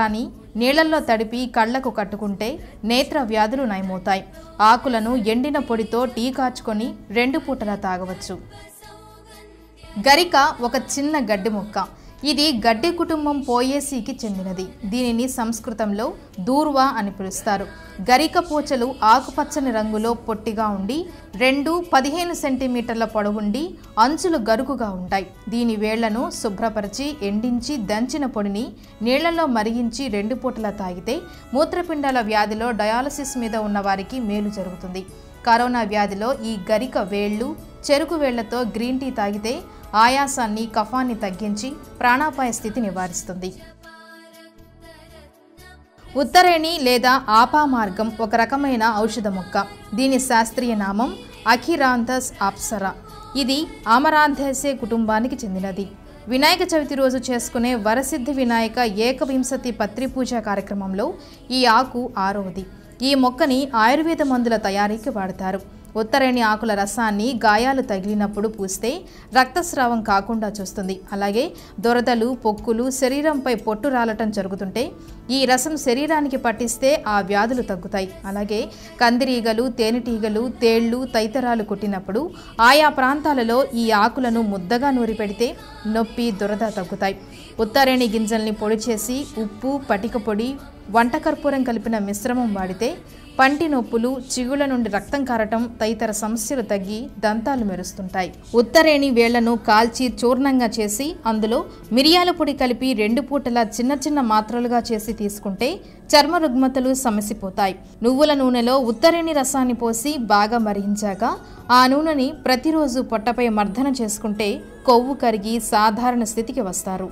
నీళ్లలో తడిపి కళ్లకు కట్టుకుంటే నేత్ర వ్యాధులు నయమవుతాయి ఆకులను ఎండిన పొడితో టీ కాచుకొని రెండు పూటలా తాగవచ్చు గరిక ఒక చిన్న గడ్డి మొక్క ఇది గడ్డి కుటుంబం పోయేసీకి చెందినది దీనిని సంస్కృతంలో దూర్వా అని పిలుస్తారు గరిక పూచలు ఆకుపచ్చని రంగులో పొట్టిగా ఉండి రెండు పదిహేను సెంటీమీటర్ల పొడవుండి అంచులు గరుకుగా ఉంటాయి దీని వేళ్లను శుభ్రపరిచి ఎండించి దంచిన పొడిని నీళ్లలో మరిగించి రెండు పూటలా తాగితే మూత్రపిండాల వ్యాధిలో డయాలసిస్ మీద ఉన్న వారికి మేలు జరుగుతుంది కరోనా వ్యాధిలో ఈ గరిక వేళ్ళు చెరుకు వేళ్లతో గ్రీన్ టీ తాగితే ఆయాసాన్ని కఫాన్ని తగ్గించి ప్రాణాపాయ స్థితి నివారిస్తుంది ఉత్తరేణి లేదా ఆపా మార్గం ఒక రకమైన ఔషధ మొక్క దీని శాస్త్రీయ నామం అఖిరాంథస్ ఆప్సరా ఇది అమరాంథేసే కుటుంబానికి చెందినది వినాయక చవితి రోజు చేసుకునే వరసిద్ధి వినాయక ఏకవింశతి పత్రి పూజ కార్యక్రమంలో ఈ ఆకు ఆరవది ఈ మొక్కని ఆయుర్వేద మందుల తయారీకి వాడతారు ఉత్తరేణి ఆకుల రసాన్ని గాయాలు తగిలినప్పుడు పూస్తే రక్తస్రావం కాకుండా చూస్తుంది అలాగే దొరదలు పొక్కులు శరీరంపై పొట్టు రాలటం జరుగుతుంటే ఈ రసం శరీరానికి పట్టిస్తే ఆ వ్యాధులు తగ్గుతాయి అలాగే కందిరీగలు తేనెటీగలు తేళ్లు తదితరాలు కుట్టినప్పుడు ఆయా ప్రాంతాలలో ఈ ఆకులను ముద్దగా నూరి పెడితే నొప్పి దురద తగ్గుతాయి ఉత్తరేణి గింజల్ని పొడి చేసి ఉప్పు పటిక పొడి వంటకర్పూరం కలిపిన మిశ్రమం వాడితే పంటి నొప్పులు చిగుళ్ళ నుండి రక్తం కారటం తదితర సమస్యలు తగ్గి దంతాలు మెరుస్తుంటాయి ఉత్తరేణి వేళ్లను కాల్చి చూర్ణంగా చేసి అందులో మిరియాల పొడి కలిపి రెండు పూటలా చిన్న చిన్న మాత్రలుగా చేసి తీసుకుంటే చర్మ రుగ్మతలు సమసిపోతాయి నువ్వుల నూనెలో ఉత్తరేణి రసాన్ని పోసి బాగా మరిగించాక ఆ నూనెని ప్రతిరోజు పొట్టపై మర్దన చేసుకుంటే కొవ్వు కరిగి సాధారణ స్థితికి వస్తారు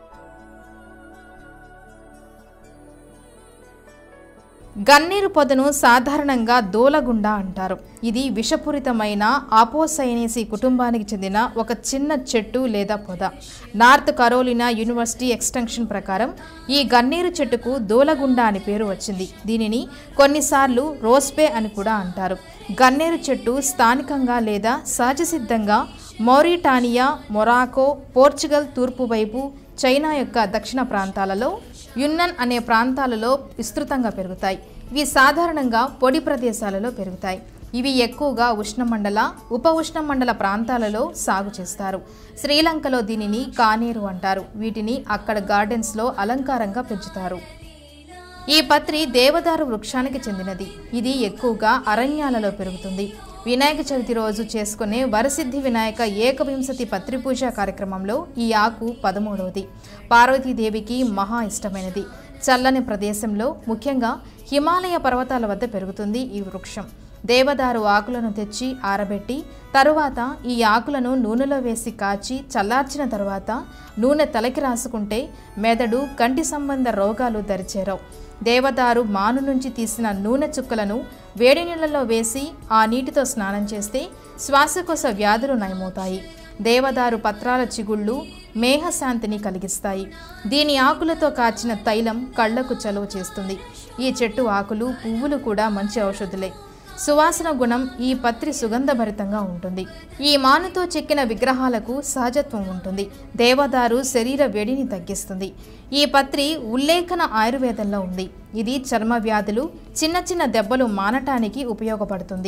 గన్నేరు పొదను సాధారణంగా దూలగుండ అంటారు ఇది విషపూరితమైన ఆపోసైనేసి కుటుంబానికి చెందిన ఒక చిన్న చెట్టు లేదా పొద నార్త్ కరోలినా యూనివర్సిటీ ఎక్స్టెన్షన్ ప్రకారం ఈ గన్నేరు చెట్టుకు దూలగుండ అని పేరు వచ్చింది దీనిని కొన్నిసార్లు రోస్పే అని కూడా అంటారు గన్నేరు చెట్టు స్థానికంగా లేదా సహజసిద్ధంగా మౌరిటానియా మొరాకో పోర్చుగల్ తూర్పు వైపు చైనా యొక్క దక్షిణ ప్రాంతాలలో యున్నన్ అనే ప్రాంతాలలో విస్తృతంగా పెరుగుతాయి ఇవి సాధారణంగా పొడి ప్రదేశాలలో పెరుగుతాయి ఇవి ఎక్కువగా ఉష్ణమండల ఉప ఉష్ణమండల ప్రాంతాలలో సాగు చేస్తారు శ్రీలంకలో దీనిని కానేరు అంటారు వీటిని అక్కడ గార్డెన్స్లో అలంకారంగా పెంచుతారు ఈ పత్రి దేవదారు వృక్షానికి చెందినది ఇది ఎక్కువగా అరణ్యాలలో పెరుగుతుంది వినాయక చవితి రోజు చేసుకునే వరసిద్ధి వినాయక ఏకవింశతి పత్రి పూజ కార్యక్రమంలో ఈ ఆకు పదమూడవది పార్వతీదేవికి మహా ఇష్టమైనది చల్లని ప్రదేశంలో ముఖ్యంగా హిమాలయ పర్వతాల వద్ద పెరుగుతుంది ఈ వృక్షం దేవదారు ఆకులను తెచ్చి ఆరబెట్టి తరువాత ఈ ఆకులను నూనెలో వేసి కాచి చల్లార్చిన తరువాత నూనె తలకి రాసుకుంటే మెదడు కంటి సంబంధ రోగాలు దరిచేరవు దేవదారు మాను నుంచి తీసిన నూనె చుక్కలను వేడి నీళ్ళలో వేసి ఆ నీటితో స్నానం చేస్తే శ్వాసకోశ వ్యాధులు నయమవుతాయి దేవదారు పత్రాల చిగుళ్ళు మేహశాంతిని కలిగిస్తాయి దీని ఆకులతో కాచిన తైలం కళ్లకు చలువ చేస్తుంది ఈ చెట్టు ఆకులు పువ్వులు కూడా మంచి ఔషధులే సువాసన గుణం ఈ పత్రి సుగంధభరితంగా ఉంటుంది ఈ మానుతో చెక్కిన విగ్రహాలకు సహజత్వం ఉంటుంది దేవదారు శరీర వేడిని తగ్గిస్తుంది ఈ పత్రి ఉల్లేఖన ఆయుర్వేదంలో ఉంది ఇది చర్మ వ్యాధులు చిన్న చిన్న దెబ్బలు మానటానికి ఉపయోగపడుతుంది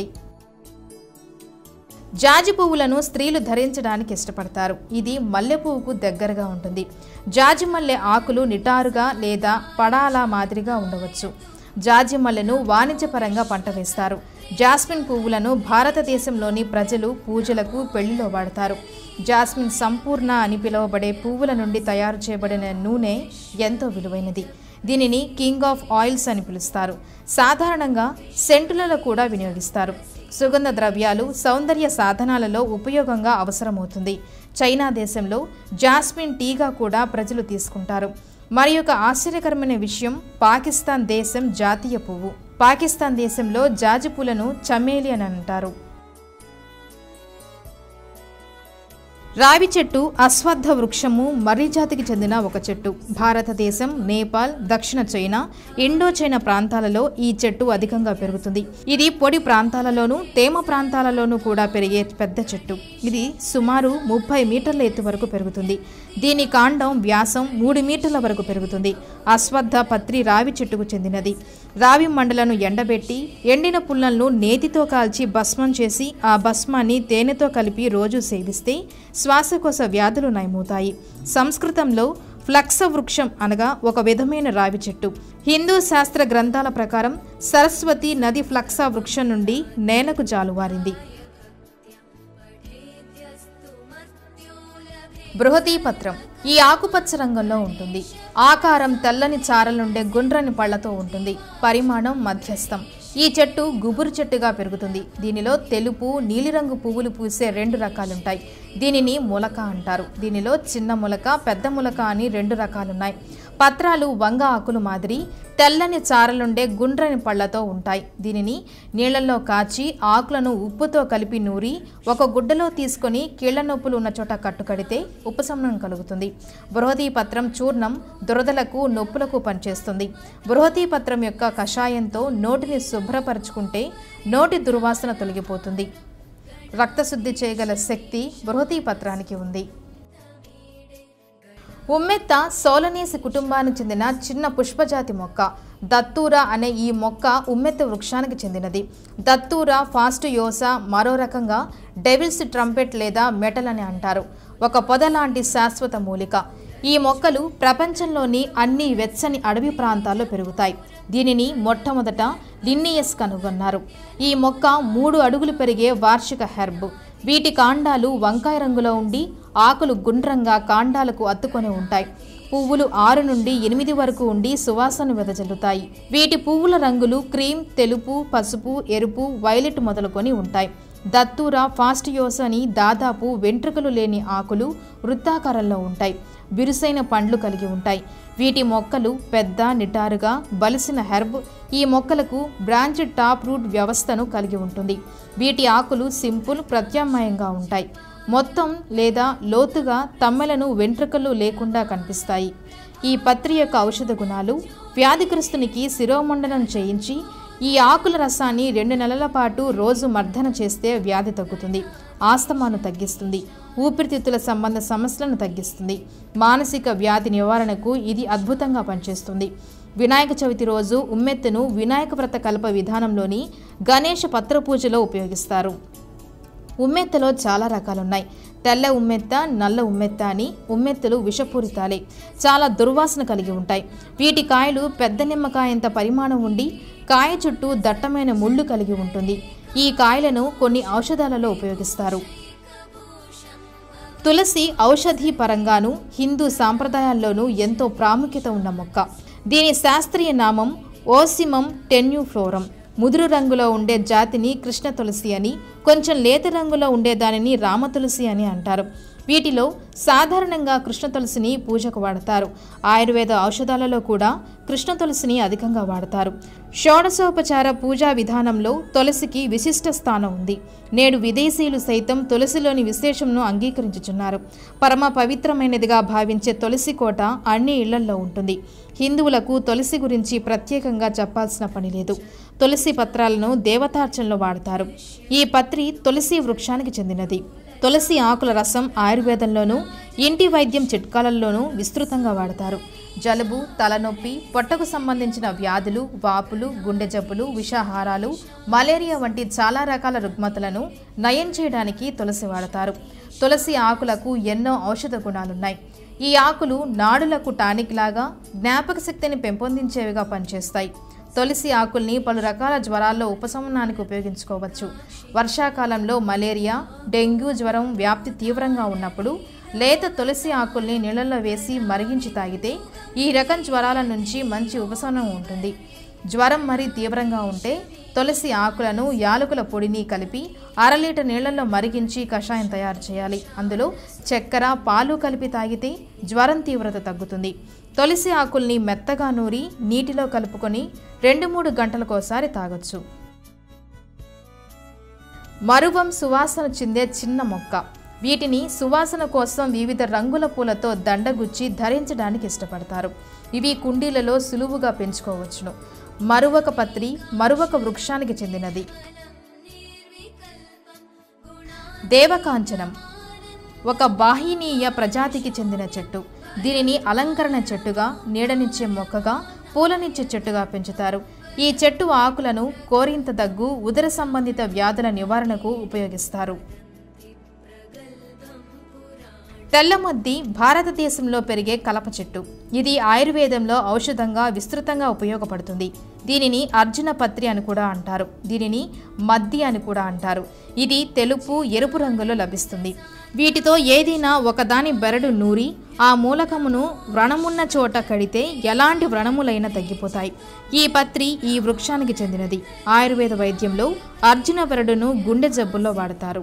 జాజి పువ్వులను స్త్రీలు ధరించడానికి ఇష్టపడతారు ఇది మల్లె పువ్వుకు దగ్గరగా ఉంటుంది జాజి మల్లె ఆకులు నిటారుగా లేదా పడాలా మాదిరిగా ఉండవచ్చు జాజి మల్లెను వాణిజ్యపరంగా పంట వేస్తారు జాస్మిన్ పువ్వులను భారతదేశంలోని ప్రజలు పూజలకు పెళ్లిలో వాడతారు జాస్మిన్ సంపూర్ణ అని పిలువబడే పువ్వుల నుండి తయారు చేయబడిన నూనె ఎంతో విలువైనది దీనిని కింగ్ ఆఫ్ ఆయిల్స్ అని పిలుస్తారు సాధారణంగా సెంటులలో కూడా వినియోగిస్తారు సుగంధ ద్రవ్యాలు సౌందర్య సాధనాలలో ఉపయోగంగా అవసరమవుతుంది చైనా దేశంలో జాస్మిన్ టీగా కూడా ప్రజలు తీసుకుంటారు మరి ఒక ఆశ్చర్యకరమైన విషయం పాకిస్తాన్ దేశం జాతీయ పువ్వు పాకిస్తాన్ దేశంలో జాజి పూలను చమేలి అని అంటారు రావి చెట్టు అశ్వత్థ వృక్షము మర్రి జాతికి చెందిన ఒక చెట్టు భారతదేశం నేపాల్ దక్షిణ చైనా ఇండో చైనా ప్రాంతాలలో ఈ చెట్టు అధికంగా పెరుగుతుంది ఇది పొడి ప్రాంతాలలోనూ తేమ ప్రాంతాలలోనూ కూడా పెరిగే పెద్ద చెట్టు ఇది సుమారు ముప్పై మీటర్ల ఎత్తు వరకు పెరుగుతుంది దీని కాండం వ్యాసం మూడు మీటర్ల వరకు పెరుగుతుంది అశ్వత్థ పత్రి రావి చెట్టుకు చెందినది రావి మండలను ఎండబెట్టి ఎండిన పుల్లలను నేతితో కాల్చి భస్మం చేసి ఆ భస్మాన్ని తేనెతో కలిపి రోజు సేవిస్తే శ్వాసకోశ వ్యాధులు నయమవుతాయి సంస్కృతంలో ఫ్లక్స వృక్షం అనగా ఒక విధమైన రావి చెట్టు హిందూ శాస్త్ర గ్రంథాల ప్రకారం సరస్వతి నది ఫ్లక్స వృక్షం నుండి నేలకు జాలువారింది బృహతీపత్రం ఈ ఆకుపచ్చ రంగంలో ఉంటుంది ఆకారం తెల్లని చారలుండే గుండ్రని పళ్లతో ఉంటుంది పరిమాణం మధ్యస్థం ఈ చెట్టు గుబురు చెట్టుగా పెరుగుతుంది దీనిలో తెలుపు నీలిరంగు పువ్వులు పూసే రెండు రకాలుంటాయి దీనిని మొలక అంటారు దీనిలో చిన్న మొలక పెద్ద మొలక అని రెండు రకాలున్నాయి పత్రాలు వంగ ఆకులు మాదిరి తెల్లని చారలుండే గుండ్రని పళ్లతో ఉంటాయి దీనిని నీళ్లలో కాచి ఆకులను ఉప్పుతో కలిపి నూరి ఒక గుడ్డలో తీసుకొని కీళ్ల నొప్పులు ఉన్న చోట కట్టుకడితే ఉపశమనం కలుగుతుంది బృహదీ పత్రం చూర్ణం దురదలకు నొప్పులకు పనిచేస్తుంది బృహదీ పత్రం యొక్క కషాయంతో నోటిని శుభ్రపరచుకుంటే నోటి దుర్వాసన తొలగిపోతుంది రక్తశుద్ధి చేయగల శక్తి బృహదీ పత్రానికి ఉంది ఉమ్మెత్త సోలనేసి కుటుంబానికి చెందిన చిన్న పుష్పజాతి మొక్క దత్తూరా అనే ఈ మొక్క ఉమ్మెత్త వృక్షానికి చెందినది దత్తూరా ఫాస్ట్ యోసా మరో రకంగా డెవిల్స్ ట్రంపెట్ లేదా మెటల్ అని అంటారు ఒక పొద లాంటి శాశ్వత మూలిక ఈ మొక్కలు ప్రపంచంలోని అన్ని వెచ్చని అడవి ప్రాంతాల్లో పెరుగుతాయి దీనిని మొట్టమొదట లిన్నియస్ కనుగొన్నారు ఈ మొక్క మూడు అడుగులు పెరిగే వార్షిక హెర్బ్ వీటి కాండాలు వంకాయ రంగులో ఉండి ఆకులు గుండ్రంగా కాండాలకు అత్తుకొని ఉంటాయి పువ్వులు ఆరు నుండి ఎనిమిది వరకు ఉండి సువాసన వెదజల్లుతాయి వీటి పువ్వుల రంగులు క్రీమ్ తెలుపు పసుపు ఎరుపు వైలెట్ మొదలుకొని ఉంటాయి దత్తూర ఫాస్టియోస్ అని దాదాపు వెంట్రుకలు లేని ఆకులు వృత్తాకారంలో ఉంటాయి బిరుసైన పండ్లు కలిగి ఉంటాయి వీటి మొక్కలు పెద్ద నిటారుగా బలిసిన హెర్బ్ ఈ మొక్కలకు బ్రాంచ్ టాప్ రూట్ వ్యవస్థను కలిగి ఉంటుంది వీటి ఆకులు సింపుల్ ప్రత్యామ్నాయంగా ఉంటాయి మొత్తం లేదా లోతుగా తమ్మెలను వెంట్రుకలు లేకుండా కనిపిస్తాయి ఈ పత్రి యొక్క ఔషధ గుణాలు వ్యాధిగ్రస్తునికి శిరోమండనం చేయించి ఈ ఆకుల రసాన్ని రెండు నెలల పాటు రోజు మర్దన చేస్తే వ్యాధి తగ్గుతుంది ఆస్తమాను తగ్గిస్తుంది ఊపిరితిత్తుల సంబంధ సమస్యలను తగ్గిస్తుంది మానసిక వ్యాధి నివారణకు ఇది అద్భుతంగా పనిచేస్తుంది వినాయక చవితి రోజు ఉమ్మెత్తును వినాయక వ్రత కల్ప విధానంలోని గణేష పత్ర పూజలో ఉపయోగిస్తారు ఉమ్మెత్తలో చాలా రకాలున్నాయి తెల్ల ఉమ్మెత్త నల్ల ఉమ్మెత్త అని ఉమ్మెత్తలు విషపూరితాలే చాలా దుర్వాసన కలిగి ఉంటాయి వీటి కాయలు పెద్ద నిమ్మకాయంత పరిమాణం ఉండి కాయ చుట్టూ దట్టమైన ముళ్ళు కలిగి ఉంటుంది ఈ కాయలను కొన్ని ఔషధాలలో ఉపయోగిస్తారు తులసి ఔషధీ పరంగాను హిందూ సాంప్రదాయాల్లోనూ ఎంతో ప్రాముఖ్యత ఉన్న మొక్క దీని శాస్త్రీయ నామం ఓసిమం టెన్యూఫ్లోరం ముదురు రంగులో ఉండే జాతిని కృష్ణ తులసి అని కొంచెం లేత రంగులో ఉండే దానిని రామ తులసి అని అంటారు వీటిలో సాధారణంగా కృష్ణ తులసిని పూజకు వాడతారు ఆయుర్వేద ఔషధాలలో కూడా కృష్ణ తులసిని అధికంగా వాడతారు షోడశోపచార పూజా విధానంలో తులసికి విశిష్ట స్థానం ఉంది నేడు విదేశీయులు సైతం తులసిలోని విశేషంను అంగీకరించుచున్నారు పరమ పవిత్రమైనదిగా భావించే తులసి కోట అన్ని ఇళ్లల్లో ఉంటుంది హిందువులకు తులసి గురించి ప్రత్యేకంగా చెప్పాల్సిన పని లేదు తులసి పత్రాలను దేవతార్చనలో వాడతారు ఈ పత్రి తులసి వృక్షానికి చెందినది తులసి ఆకుల రసం ఆయుర్వేదంలోనూ ఇంటి వైద్యం చిట్కాలలోనూ విస్తృతంగా వాడతారు జలుబు తలనొప్పి పొట్టకు సంబంధించిన వ్యాధులు వాపులు గుండె జబ్బులు విషాహారాలు మలేరియా వంటి చాలా రకాల రుగ్మతలను నయం చేయడానికి తులసి వాడతారు తులసి ఆకులకు ఎన్నో ఔషధ గుణాలున్నాయి ఈ ఆకులు నాడులకు టానిక్ లాగా జ్ఞాపక శక్తిని పెంపొందించేవిగా పనిచేస్తాయి తులసి ఆకుల్ని పలు రకాల జ్వరాల్లో ఉపశమనానికి ఉపయోగించుకోవచ్చు వర్షాకాలంలో మలేరియా డెంగ్యూ జ్వరం వ్యాప్తి తీవ్రంగా ఉన్నప్పుడు లేత తులసి ఆకుల్ని నీళ్ళల్లో వేసి మరిగించి తాగితే ఈ రకం జ్వరాల నుంచి మంచి ఉపశమనం ఉంటుంది జ్వరం మరీ తీవ్రంగా ఉంటే తులసి ఆకులను యాలకుల పొడిని కలిపి అర లీటర్ నీళ్లలో మరిగించి కషాయం తయారు చేయాలి అందులో చక్కెర పాలు కలిపి తాగితే జ్వరం తీవ్రత తగ్గుతుంది తులసి ఆకుల్ని మెత్తగా నూరి నీటిలో కలుపుకొని రెండు మూడు గంటలకోసారి తాగొచ్చు మరువం సువాసన చిందే చిన్న మొక్క వీటిని సువాసన కోసం వివిధ రంగుల పూలతో దండగుచ్చి ధరించడానికి ఇష్టపడతారు ఇవి కుండీలలో సులువుగా పెంచుకోవచ్చును మరువక పత్రి మరువక వృక్షానికి చెందినది దేవకాంచనం ఒక బాహినీయ ప్రజాతికి చెందిన చెట్టు దీనిని అలంకరణ చెట్టుగా నీడనిచ్చే మొక్కగా పూలనిచ్చే చెట్టుగా పెంచుతారు ఈ చెట్టు ఆకులను కోరింత దగ్గు ఉదర సంబంధిత వ్యాధుల నివారణకు ఉపయోగిస్తారు తెల్లమద్ది భారతదేశంలో పెరిగే కలప చెట్టు ఇది ఆయుర్వేదంలో ఔషధంగా విస్తృతంగా ఉపయోగపడుతుంది దీనిని అర్జున పత్రి అని కూడా అంటారు దీనిని మద్ది అని కూడా అంటారు ఇది తెలుపు ఎరుపు రంగులో లభిస్తుంది వీటితో ఏదైనా ఒకదాని బెరడు నూరి ఆ మూలకమును వ్రణమున్న చోట కడితే ఎలాంటి వ్రణములైనా తగ్గిపోతాయి ఈ పత్రి ఈ వృక్షానికి చెందినది ఆయుర్వేద వైద్యంలో అర్జున బెరడును గుండె జబ్బుల్లో వాడతారు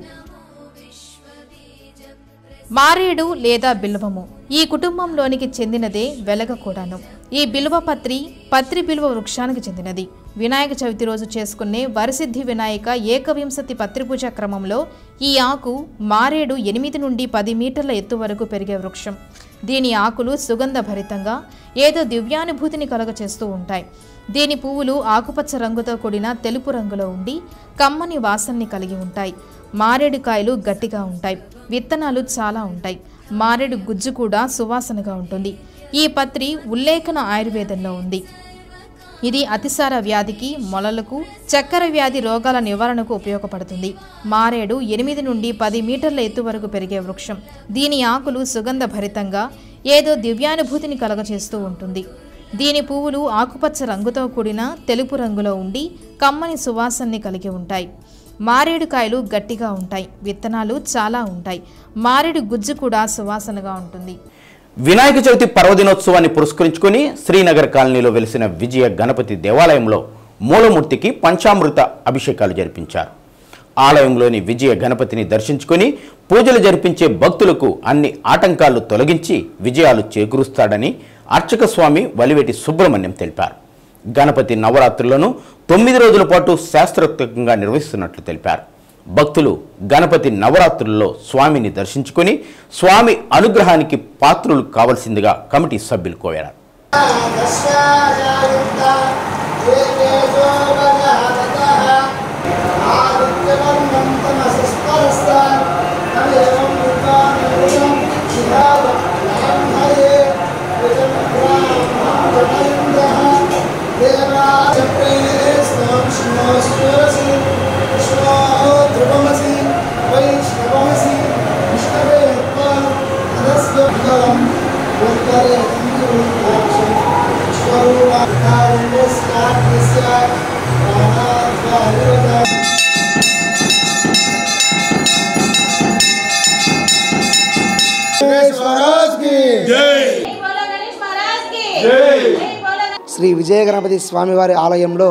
మారేడు లేదా బిల్వము ఈ కుటుంబంలోనికి చెందినదే వెలగ కూడాను ఈ బిల్వ పత్రి పత్రి బిల్వ వృక్షానికి చెందినది వినాయక చవితి రోజు చేసుకునే వరసిద్ధి వినాయక ఏకవింశతి పత్రి పూజ క్రమంలో ఈ ఆకు మారేడు ఎనిమిది నుండి పది మీటర్ల ఎత్తు వరకు పెరిగే వృక్షం దీని ఆకులు సుగంధ భరితంగా ఏదో దివ్యానుభూతిని కలుగచేస్తూ ఉంటాయి దీని పువ్వులు ఆకుపచ్చ రంగుతో కూడిన తెలుపు రంగులో ఉండి కమ్మని వాసనని కలిగి ఉంటాయి మారేడుకాయలు గట్టిగా ఉంటాయి విత్తనాలు చాలా ఉంటాయి మారేడు గుజ్జు కూడా సువాసనగా ఉంటుంది ఈ పత్రి ఉల్లేఖన ఆయుర్వేదంలో ఉంది ఇది అతిసార వ్యాధికి మొలలకు చక్కెర వ్యాధి రోగాల నివారణకు ఉపయోగపడుతుంది మారేడు ఎనిమిది నుండి పది మీటర్ల ఎత్తు వరకు పెరిగే వృక్షం దీని ఆకులు సుగంధ భరితంగా ఏదో దివ్యానుభూతిని కలగచేస్తూ ఉంటుంది దీని పువ్వులు ఆకుపచ్చ రంగుతో కూడిన తెలుపు రంగులో ఉండి కమ్మని సువాసనని కలిగి ఉంటాయి మారేడు కాయలు గట్టిగా ఉంటాయి విత్తనాలు చాలా ఉంటాయి మారేడు గుజ్జు కూడా సువాసనగా ఉంటుంది వినాయక చవితి పర్వదినోత్సవాన్ని పురస్కరించుకొని శ్రీనగర్ కాలనీలో వెలిసిన విజయ గణపతి దేవాలయంలో మూలమూర్తికి పంచామృత అభిషేకాలు జరిపించారు ఆలయంలోని విజయ గణపతిని దర్శించుకొని పూజలు జరిపించే భక్తులకు అన్ని ఆటంకాలు తొలగించి విజయాలు చేకూరుస్తాడని అర్చక స్వామి వలివేటి సుబ్రహ్మణ్యం తెలిపారు గణపతి నవరాత్రులను తొమ్మిది రోజుల పాటు శాస్త్రోక్తంగా నిర్వహిస్తున్నట్లు తెలిపారు భక్తులు గణపతి నవరాత్రుల్లో స్వామిని దర్శించుకొని స్వామి అనుగ్రహానికి పాత్రులు కావలసిందిగా కమిటీ సభ్యులు కోరారు శ్రీ విజయ గణపతి స్వామివారి ఆలయంలో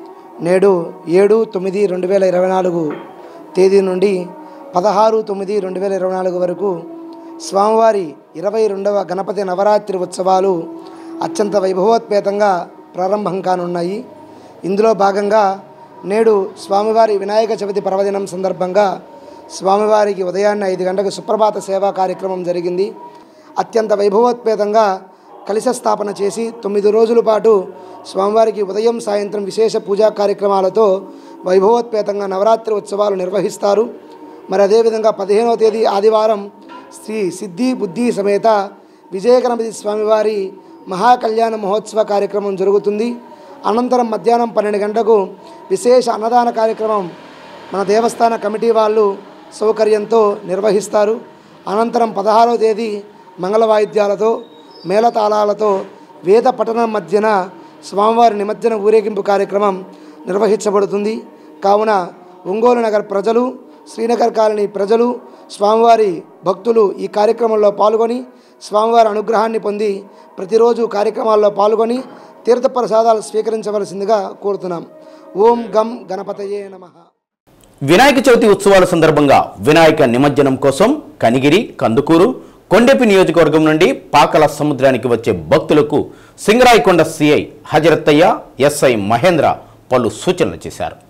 నేడు ఏడు తొమ్మిది రెండు వేల ఇరవై నాలుగు తేదీ నుండి పదహారు తొమ్మిది రెండు వేల ఇరవై నాలుగు వరకు స్వామివారి ఇరవై రెండవ గణపతి నవరాత్రి ఉత్సవాలు అత్యంత వైభవోత్పేతంగా ప్రారంభం కానున్నాయి ఇందులో భాగంగా నేడు స్వామివారి వినాయక చవితి పర్వదినం సందర్భంగా స్వామివారికి ఉదయాన్నే ఐదు గంటలకు సుప్రభాత సేవా కార్యక్రమం జరిగింది అత్యంత వైభవోత్పేతంగా కలశ స్థాపన చేసి తొమ్మిది రోజుల పాటు స్వామివారికి ఉదయం సాయంత్రం విశేష పూజా కార్యక్రమాలతో వైభవోత్పేతంగా నవరాత్రి ఉత్సవాలు నిర్వహిస్తారు మరి అదేవిధంగా పదిహేనవ తేదీ ఆదివారం శ్రీ సిద్ధి బుద్ధి సమేత విజయగణపతి స్వామివారి మహాకళ్యాణ మహోత్సవ కార్యక్రమం జరుగుతుంది అనంతరం మధ్యాహ్నం పన్నెండు గంటలకు విశేష అన్నదాన కార్యక్రమం మన దేవస్థాన కమిటీ వాళ్ళు సౌకర్యంతో నిర్వహిస్తారు అనంతరం పదహారవ తేదీ మంగళ వాయిద్యాలతో మేళతాళాలతో వేద పఠనం మధ్యన స్వామివారి నిమజ్జన ఊరేగింపు కార్యక్రమం నిర్వహించబడుతుంది కావున ఒంగోలు నగర్ ప్రజలు శ్రీనగర్ కాలనీ ప్రజలు స్వామివారి భక్తులు ఈ కార్యక్రమంలో పాల్గొని స్వామివారి అనుగ్రహాన్ని పొంది ప్రతిరోజు కార్యక్రమాల్లో పాల్గొని తీర్థప్రసాదాలు స్వీకరించవలసిందిగా కోరుతున్నాం ఓం గం గణపతయే నమః వినాయక చవితి ఉత్సవాల సందర్భంగా వినాయక నిమజ్జనం కోసం కనిగిరి కందుకూరు కొండెపి నియోజకవర్గం నుండి పాకల సముద్రానికి వచ్చే భక్తులకు సింగరాయకొండ సిఐ హజరత్తయ్య ఎస్ఐ మహేంద్ర పలు సూచనలు చేశారు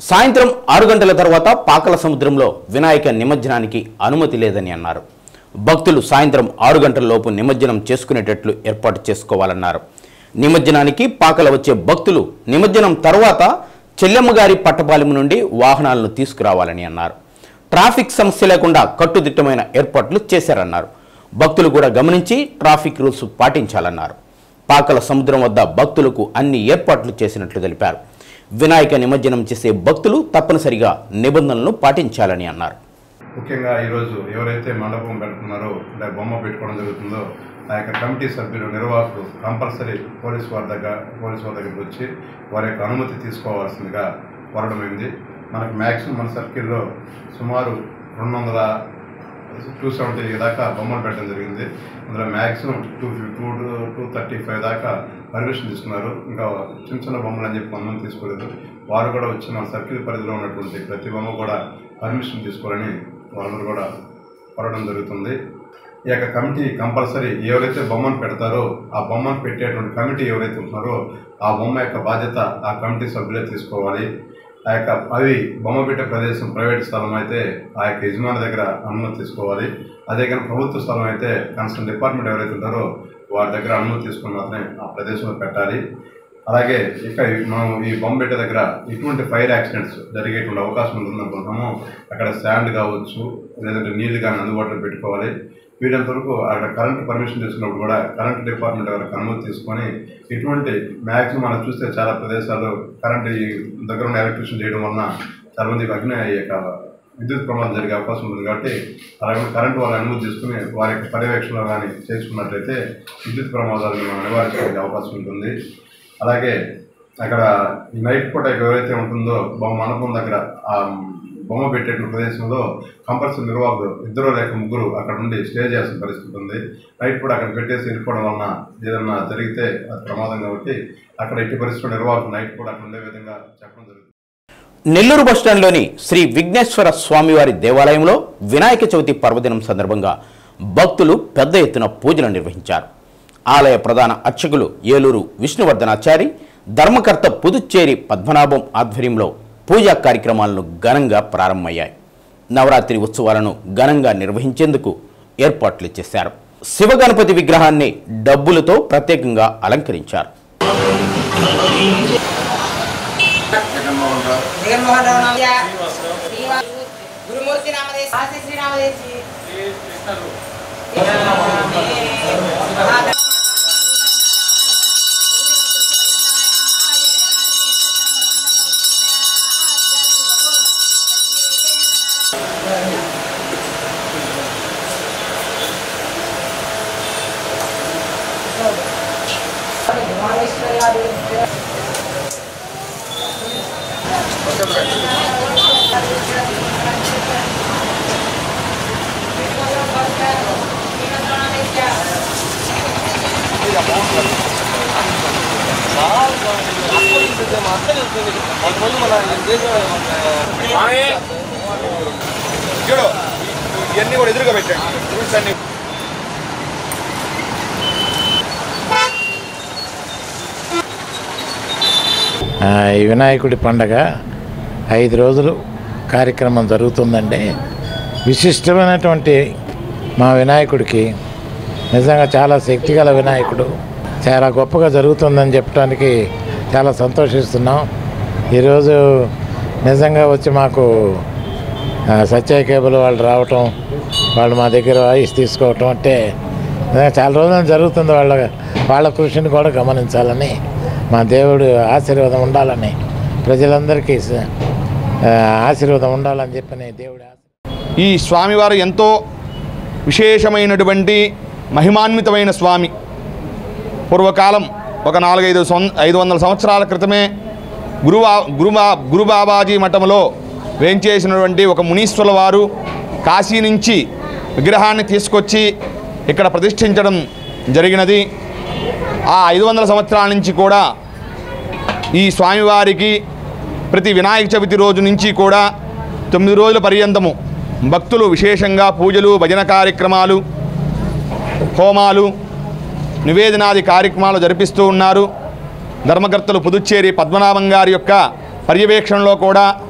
సాయంత్రం ఆరు గంటల తర్వాత పాకల సముద్రంలో వినాయక నిమజ్జనానికి అనుమతి లేదని అన్నారు భక్తులు సాయంత్రం ఆరు గంటల లోపు నిమజ్జనం చేసుకునేటట్లు ఏర్పాటు చేసుకోవాలన్నారు నిమజ్జనానికి పాకల వచ్చే భక్తులు నిమజ్జనం తర్వాత చెల్లెమ్మగారి పట్టపాలెం నుండి వాహనాలను తీసుకురావాలని అన్నారు ట్రాఫిక్ సమస్య లేకుండా కట్టుదిట్టమైన ఏర్పాట్లు చేశారన్నారు భక్తులు కూడా గమనించి ట్రాఫిక్ రూల్స్ పాటించాలన్నారు పాకల సముద్రం వద్ద భక్తులకు అన్ని ఏర్పాట్లు చేసినట్లు తెలిపారు వినాయక నిమజ్జనం చేసే భక్తులు తప్పనిసరిగా నిబంధనలను పాటించాలని అన్నారు ముఖ్యంగా ఈరోజు ఎవరైతే మండపం పెడుతున్నారో అంటే బొమ్మ పెట్టుకోవడం జరుగుతుందో ఆ యొక్క కమిటీ సభ్యులు నిర్వాహకులు కంపల్సరీ పోలీస్ వారి దగ్గర పోలీస్ వారి దగ్గరికి వచ్చి వారి యొక్క అనుమతి తీసుకోవాల్సిందిగా కోరడమైంది మనకు మ్యాక్సిమం మన సర్కిల్లో సుమారు రెండు వందల టూ సెవెంటీ దాకా బొమ్మలు పెట్టడం జరిగింది అందులో maximum two two two thirty five దాకా పర్మిషన్ తీసుకున్నారు ఇంకా చిన్న చిన్న బొమ్మలు అని చెప్పి కొంతమంది తీసుకోలేదు వారు కూడా వచ్చి మన సర్కిల్ పరిధిలో ఉన్నటువంటి ప్రతి బొమ్మ కూడా పర్మిషన్ తీసుకోవాలని వాళ్ళందరూ కూడా కోరడం జరుగుతుంది ఈ యొక్క కమిటీ కంపల్సరీ ఎవరైతే బొమ్మను పెడతారో ఆ బొమ్మను పెట్టేటువంటి కమిటీ ఎవరైతే ఉంటున్నారో ఆ బొమ్మ యొక్క బాధ్యత ఆ కమిటీ సభ్యులే తీసుకోవాలి ఆ యొక్క అవి బొమ్మ పెట్టే ప్రదేశం ప్రైవేట్ స్థలం అయితే ఆ యొక్క యజమాని దగ్గర అనుమతి తీసుకోవాలి అదే కానీ ప్రభుత్వ స్థలం అయితే కన్సర్న్ డిపార్ట్మెంట్ ఎవరైతే ఉంటారో వారి దగ్గర అనుమతి తీసుకుని మాత్రమే ఆ ప్రదేశంలో పెట్టాలి అలాగే ఇక మనం ఈ బొమ్మ పెట్టే దగ్గర ఇటువంటి ఫైర్ యాక్సిడెంట్స్ జరిగేటువంటి అవకాశం ఉంటుంది అనుకుంటున్నాము అక్కడ శాండ్ కావచ్చు లేదంటే నీళ్లు కానీ అందుబాటులో పెట్టుకోవాలి వీరంత వరకు అక్కడ కరెంట్ పర్మిషన్ తీసుకున్నప్పుడు కూడా కరెంట్ డిపార్ట్మెంట్ ఎవరికి అనుమతి తీసుకొని ఇటువంటి మ్యాక్సిమం మనం చూస్తే చాలా ప్రదేశాల్లో కరెంట్ ఈ దగ్గర ఉన్న ఎలక్ట్రిషన్ చేయడం వలన చాలా మందికి అగ్ని ఈ యొక్క విద్యుత్ ప్రమాదం జరిగే అవకాశం ఉంటుంది కాబట్టి అలాగే కరెంట్ వాళ్ళ అనుమతి తీసుకుని వారి యొక్క పర్యవేక్షణలో కానీ చేసుకున్నట్లయితే విద్యుత్ ప్రమాదాలను మనం నివారించడానికి అవకాశం ఉంటుంది అలాగే అక్కడ ఈ నైట్ పూట ఎవరైతే ఉంటుందో బొమ్మ మండపం దగ్గర ఆ బొమ్మ పెట్టేటువంటి ప్రదేశంలో కంపల్సరీ నిర్వాహకులు ఇద్దరు లేక ముగ్గురు అక్కడ నుండి స్టే చేయాల్సిన పరిస్థితి ఉంది నైట్ పూట అక్కడ పెట్టేసి వెళ్ళిపోవడం వలన ఏదన్నా జరిగితే అది ప్రమాదం కాబట్టి అక్కడ ఎట్టి పరిస్థితుల్లో నిర్వాహకులు నైట్ పూట అక్కడ ఉండే విధంగా చెప్పడం జరుగుతుంది నెల్లూరు బస్టాండ్లోని శ్రీ విఘ్నేశ్వర స్వామివారి దేవాలయంలో వినాయక చవితి పర్వదినం సందర్భంగా భక్తులు పెద్ద ఎత్తున పూజలు నిర్వహించారు ఆలయ ప్రధాన అర్చకులు ఏలూరు విష్ణువర్ధనాచారి ధర్మకర్త పుదుచ్చేరి పద్మనాభం ఆధ్వర్యంలో పూజా కార్యక్రమాలను ఘనంగా ప్రారంభమయ్యాయి నవరాత్రి ఉత్సవాలను ఘనంగా నిర్వహించేందుకు ఏర్పాట్లు చేశారు శివగణపతి విగ్రహాన్ని డబ్బులతో ప్రత్యేకంగా అలంకరించారు జగన్మోహన్ రావు నామయ్య గురుమూర్తి నామదేశి ఆశి శ్రీనామదేశి చూడు ఇవన్నీ కూడా ఎదురుగా పెట్టండి రూల్స్ అన్ని ఆ, ఈ వినాయకుడి పండగ ఐదు రోజులు కార్యక్రమం జరుగుతుందండి విశిష్టమైనటువంటి మా వినాయకుడికి నిజంగా చాలా శక్తిగల వినాయకుడు చాలా గొప్పగా జరుగుతుందని చెప్పడానికి చాలా సంతోషిస్తున్నాం ఈరోజు నిజంగా వచ్చి మాకు ఆ, సత్య కేబుల్ వాళ్ళు రావటం వాళ్ళు మా దగ్గర వాయిస్ తీసుకోవటం అంటే నిజంగా చాలా రోజులు జరుగుతుంది వాళ్ళ వాళ్ళ కృషిని కూడా గమనించాలని మా దేవుడు ఆశీర్వాదం ఉండాలని ప్రజలందరికీ స- ఆ, ఆశీర్వాదం ఉండాలని చెప్పని దేవుడు ఈ స్వామివారు ఎంతో విశేషమైనటువంటి మహిమాన్వితమైన స్వామి పూర్వకాలం ఒక నాలుగైదు సం ఐదు వందల సంవత్సరాల క్రితమే గురువా గురుబా గురుబాబాజీ మఠంలో వేంచేసినటువంటి ఒక మునీశ్వరుల వారు కాశీ నుంచి విగ్రహాన్ని తీసుకొచ్చి ఇక్కడ ప్రతిష్ఠించడం జరిగినది ఆ ఐదు వందల సంవత్సరాల నుంచి కూడా ఈ స్వామివారికి ప్రతి వినాయక చవితి రోజు నుంచి కూడా తొమ్మిది రోజుల పర్యంతము భక్తులు విశేషంగా పూజలు భజన కార్యక్రమాలు హోమాలు నివేదనాది కార్యక్రమాలు జరిపిస్తూ ఉన్నారు ధర్మకర్తలు పుదుచ్చేరి పద్మనాభం గారి యొక్క పర్యవేక్షణలో కూడా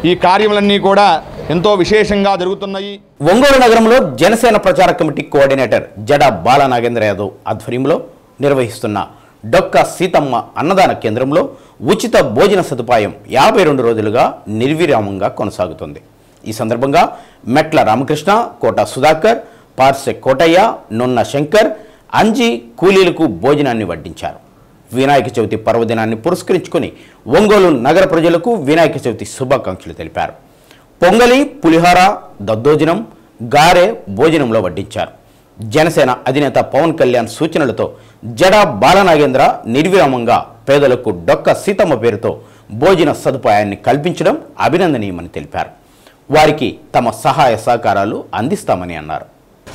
ఈ కార్యములన్నీ కూడా ఎంతో విశేషంగా జరుగుతున్నాయి ఒంగోలు నగరంలో జనసేన ప్రచార కమిటీ కోఆర్డినేటర్ జడ బాల నాగేంద్ర యాదవ్ ఆధ్వర్యంలో నిర్వహిస్తున్న డొక్క సీతమ్మ అన్నదాన కేంద్రంలో ఉచిత భోజన సదుపాయం యాభై రెండు రోజులుగా నిర్విరామంగా కొనసాగుతుంది ఈ సందర్భంగా మెట్ల రామకృష్ణ కోట సుధాకర్ పార్సె కోటయ్య నున్న శంకర్ అంజి కూలీలకు భోజనాన్ని వడ్డించారు వినాయక చవితి పర్వదినాన్ని పురస్కరించుకొని ఒంగోలు నగర ప్రజలకు వినాయక చవితి శుభాకాంక్షలు తెలిపారు పొంగలి పులిహోర దద్దోజనం గారె భోజనంలో వడ్డించారు జనసేన అధినేత పవన్ కళ్యాణ్ సూచనలతో జడ బాలనాగేంద్ర నిర్విరామంగా పేదలకు డొక్క సీతమ్మ పేరుతో భోజన సదుపాయాన్ని కల్పించడం అభినందనీయమని తెలిపారు వారికి తమ సహాయ సహకారాలు అందిస్తామని అన్నారు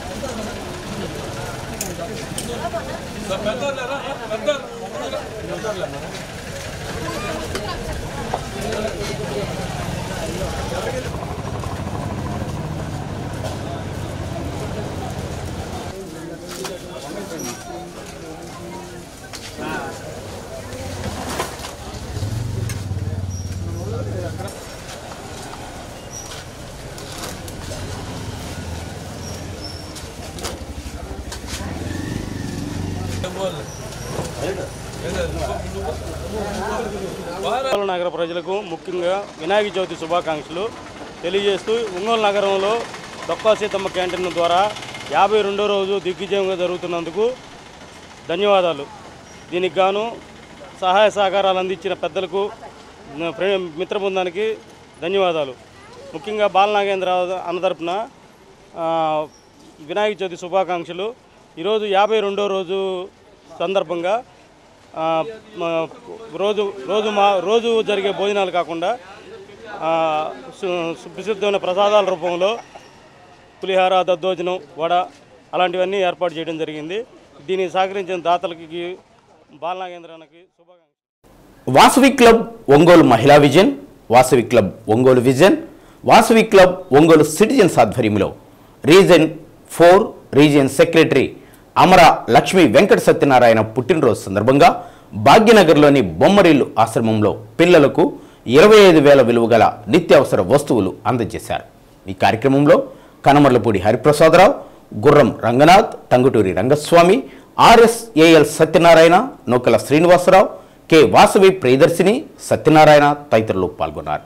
ఒంగోలు నగర ప్రజలకు ముఖ్యంగా వినాయక చవితి శుభాకాంక్షలు తెలియజేస్తూ ఒంగోలు నగరంలో దొక్కా సీతమ్మ క్యాంటీన్ ద్వారా యాభై రెండో రోజు దిగ్విజయంగా జరుగుతున్నందుకు ధన్యవాదాలు దీనికి గాను సహాయ సహకారాలు అందించిన పెద్దలకు నా ప్రే- మిత్ర బృందానికి ధన్యవాదాలు ముఖ్యంగా బాలనాగేంద్ర అన్న తరపున ఆ, వినాయక చవితి శుభాకాంక్షలు ఈరోజు యాభై రెండో రోజు సందర్భంగా ఆ, మా రోజు రోజు మా రోజు జరిగే భోజనాలు కాకుండా ఆ, సు- సుప్రసిద్ధమైన ప్రసాదాల రూపంలో పులిహార దద్దోజనం వడ అలాంటివన్నీ ఏర్పాటు చేయడం జరిగింది దీనికి సహకరించిన దాతలకి బాలనాగేంద్రానికి వాసవి క్లబ్ ఒంగోలు మహిళా vision Vasavi club Ongole vision Vasavi club Ongole citizens ఆధ్వర్యంలో region four region secretary Amara Lakshmi Venkata Satyanarayana పుట్టినరోజు సందర్భంగా భాగ్యనగర్లోని బొమ్మరిల్లు ఆశ్రమంలో పిల్లలకు ఇరవై ఐదు వేల విలువ గల నిత్యావసర వస్తువులు అందజేశారు ఈ కార్యక్రమంలో కనమర్లపూడి హరిప్రసాదరావు గుర్రం రంగనాథ్ టంగుటూరి రంగస్వామి ఆర్ఎస్ఏఎల్ సత్యనారాయణ నూకల శ్రీనివాసరావు కె వాసవి ప్రియదర్శిని సత్యనారాయణ తదితరులు పాల్గొన్నారు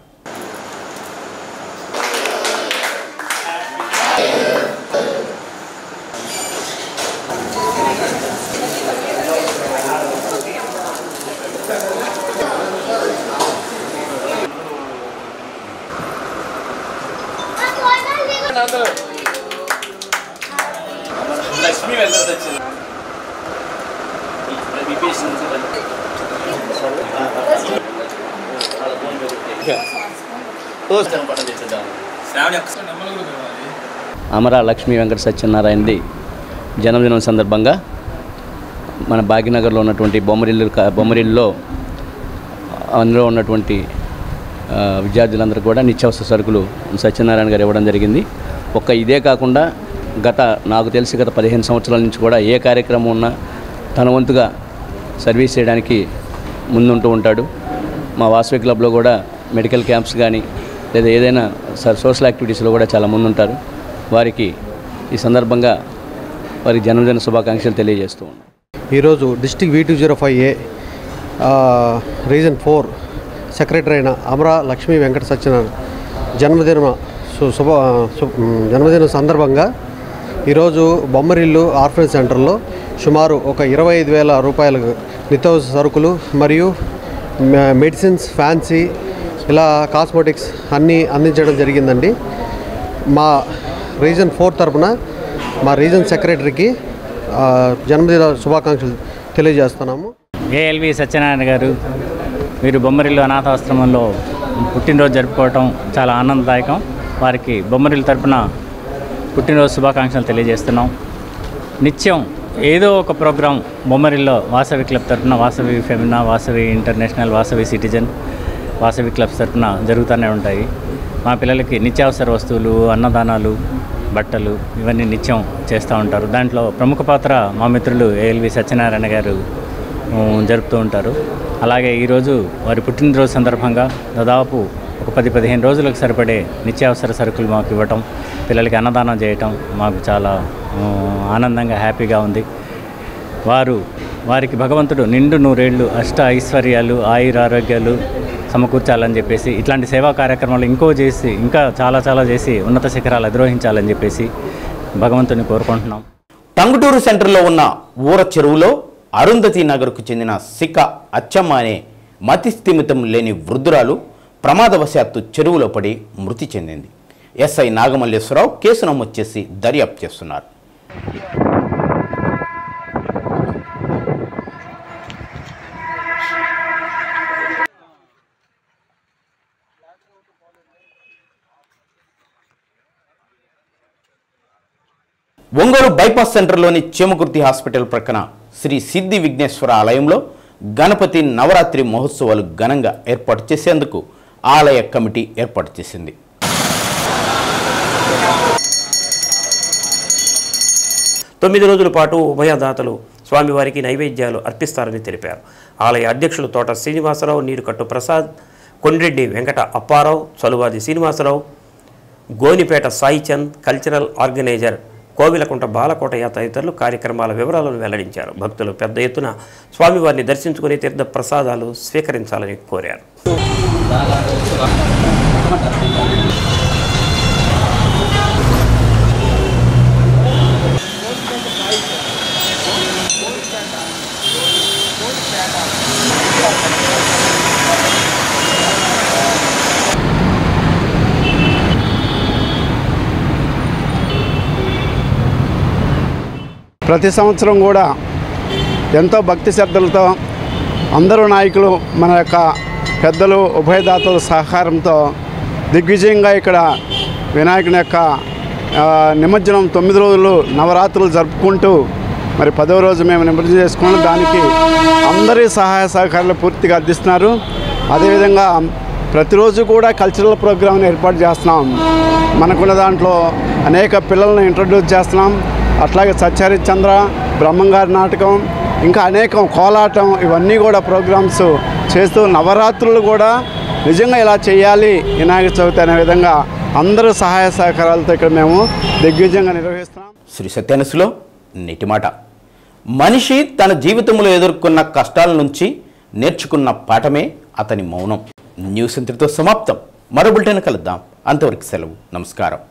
లక్ష్మీ వెంకట సత్యం అమర లక్ష్మీ వెంకట సత్యనారాయణది జన్మదినం సందర్భంగా మన భాగ్యనగర్లో ఉన్నటువంటి బొమ్మరిల్లు క- బొమ్మరిల్లులో అందులో ఉన్నటువంటి ఆ, విద్యార్థులందరూ కూడా నిత్యావసర సరుకులు సత్యనారాయణ గారు ఇవ్వడం జరిగింది ఒక్క ఇదే కాకుండా గత నాకు తెలిసి గత పదిహేను సంవత్సరాల నుంచి కూడా ఏ కార్యక్రమం ఉన్నా తన వంతుగా సర్వీస్ చేయడానికి ముందుంటూ ఉంటాడు మా వాసవి క్లబ్లో కూడా మెడికల్ క్యాంప్స్ కానీ లేదా ఏదైనా స- సోషల్ యాక్టివిటీస్లో కూడా చాలా ముందుంటారు వారికి ఈ సందర్భంగా వారికి జన్మదిన శుభాకాంక్షలు తెలియజేస్తూ ఉన్నాం ఈరోజు district V two zero five A region four secretary అయిన అమరా లక్ష్మీ వెంకట సత్యనారాయణ జన్మదిన సు- శుభ సు- మ్, జన్మదిన సందర్భంగా ఈరోజు బొమ్మరిల్లు ఆర్ఫనేజ్ సెంటర్లో సుమారు ఒక ఇరవై ఐదు వేల రూపాయల నిత్యావసర సరుకులు మరియు మె- మెడిసిన్స్ ఫ్యాన్సీ ఇలా కాస్మెటిక్స్ అన్నీ అందించడం జరిగిందండి మా రీజన్ ఫోర్ తరపున మా రీజన్ సెక్రటరీకి ఆ, జన్మదిన శుభాకాంక్షలు తెలియజేస్తున్నాము ఏఎల్వి సత్యనారాయణ గారు వీరు బొమ్మరిల్లు అనాథాశ్రమంలో పుట్టినరోజు జరుపుకోవటం చాలా ఆనందదాయకం వారికి బొమ్మరిల్లు తరపున పుట్టినరోజు శుభాకాంక్షలు తెలియజేస్తున్నాం నిత్యం ఏదో ఒక ప్రోగ్రాం బొమ్మరిల్లో వాసవి క్లబ్ తరపున Vasavi Femina Vasavi international Vasavi citizen Vasavi clubs తరపున జరుగుతూనే ఉంటాయి మా పిల్లలకి నిత్యావసర వస్తువులు అన్నదానాలు బట్టలు ఇవన్నీ నిత్యం చేస్తూ ఉంటారు దాంట్లో ప్రముఖ పాత్ర మా మిత్రులు ఏఎల్వి సత్యనారాయణ గారు ఉమ్, జరుపుతూ ఉంటారు అలాగే ఈరోజు వారి పుట్టినరోజు సందర్భంగా దాదాపు ఒక పది పదిహేను రోజులకు సరిపడే నిత్యావసర సరుకులు మాకు ఇవ్వటం పిల్లలకి అన్నదానం చేయటం మాకు చాలా ఆ, ఆనందంగా హ్యాపీగా ఉంది వారు వారికి భగవంతుడు నిండు నూరేళ్ళు అష్ట ఐశ్వర్యాలు ఆయుర ఆరోగ్యాలు సమకూర్చాలని చెప్పేసి ఇట్లాంటి సేవా కార్యక్రమాలు ఇంకో చేసి ఇంకా చాలా చాలా చేసి ఉన్నత శిఖరాలు అధిరోహించాలని చెప్పేసి భగవంతుని కోరుకుంటున్నాం టంగుటూరు సెంటర్లో ఉన్న ఊర చెరువులో అరుంధతి నగర్కు చెందిన సిక్క అచ్చమ్మ అనే మతి స్థిమితం లేని వృద్ధురాలు ప్రమాదవశాత్తు చెరువులో పడి మృతి చెందింది ఎస్ఐ నాగమల్లేశ్వరరావు కేసు నమోదు చేసి దర్యాప్తు చేస్తున్నారు ఒంగోలు బైపాస్ సెంటర్లోని చేమకుర్తి హాస్పిటల్ ప్రక్కన శ్రీ సిద్ధి విఘ్నేశ్వర ఆలయంలో గణపతి నవరాత్రి మహోత్సవాలు ఘనంగా ఏర్పాటు చేసేందుకు ఆలయ కమిటీ ఏర్పాటు చేసింది తొమ్మిది రోజుల పాటు ఉభయదాతలు స్వామివారికి నైవేద్యాలు అర్పిస్తారని తెలిపారు ఆలయ అధ్యక్షులు తోట శ్రీనివాసరావు నీరుకట్టు ప్రసాద్ కొండ్రెడ్డి వెంకట అప్పారావు చలువాది శ్రీనివాసరావు గోనిపేట సాయిచంద్ కల్చరల్ ఆర్గనైజర్ కోవిలకుంట బాలకోటయ్య తదితరులు కార్యక్రమాల వివరాలను వెల్లడించారు భక్తులు పెద్ద ఎత్తున స్వామివారిని దర్శించుకుని తీర్థ ప్రసాదాలు స్వీకరించాలని కోరారు ప్రతి సంవత్సరం కూడా ఎంతో భక్తి శ్రద్ధలతో అందరూ నాయకులు మన యొక్క పెద్దలు ఉభయదాతల సహకారంతో దిగ్విజయంగా ఇక్కడ వినాయకుని యొక్క ఆ, నిమజ్జనం తొమ్మిది రోజులు నవరాత్రులు జరుపుకుంటూ మరి పదవ రోజు మేము నిమజ్జనం చేసుకుని దానికి అందరి సహాయ సహకారాలు పూర్తిగా అందిస్తున్నారు అదేవిధంగా ప్రతిరోజు కూడా కల్చరల్ ప్రోగ్రామ్ని ఏర్పాటు చేస్తున్నాం మనకున్న దాంట్లో అనేక పిల్లల్ని ఇంట్రడ్యూస్ చేస్తున్నాం అట్లాగే సత్యహరిశ్చంద్ర బ్రహ్మంగారి నాటకం ఇంకా అనేకం కోలాటం ఇవన్నీ కూడా ప్రోగ్రామ్స్ చేస్తూ నవరాత్రులు కూడా నిజంగా ఇలా చేయాలి వినాయక చవితి అనే విధంగా అందరూ సహాయ సహకారాలతో ఇక్కడ మేము దిగ్విజయంగా నిర్వహిస్తున్నాం శ్రీ సత్యానసులో నేటి మాట మనిషి తన జీవితంలో ఎదుర్కొన్న కష్టాల నుంచి నేర్చుకున్న పాఠమే అతని మౌనం న్యూస్ ఇంతటితో సమాప్తం మరో బులెటిన్ కలుద్దాం అంతవరకు సెలవు నమస్కారం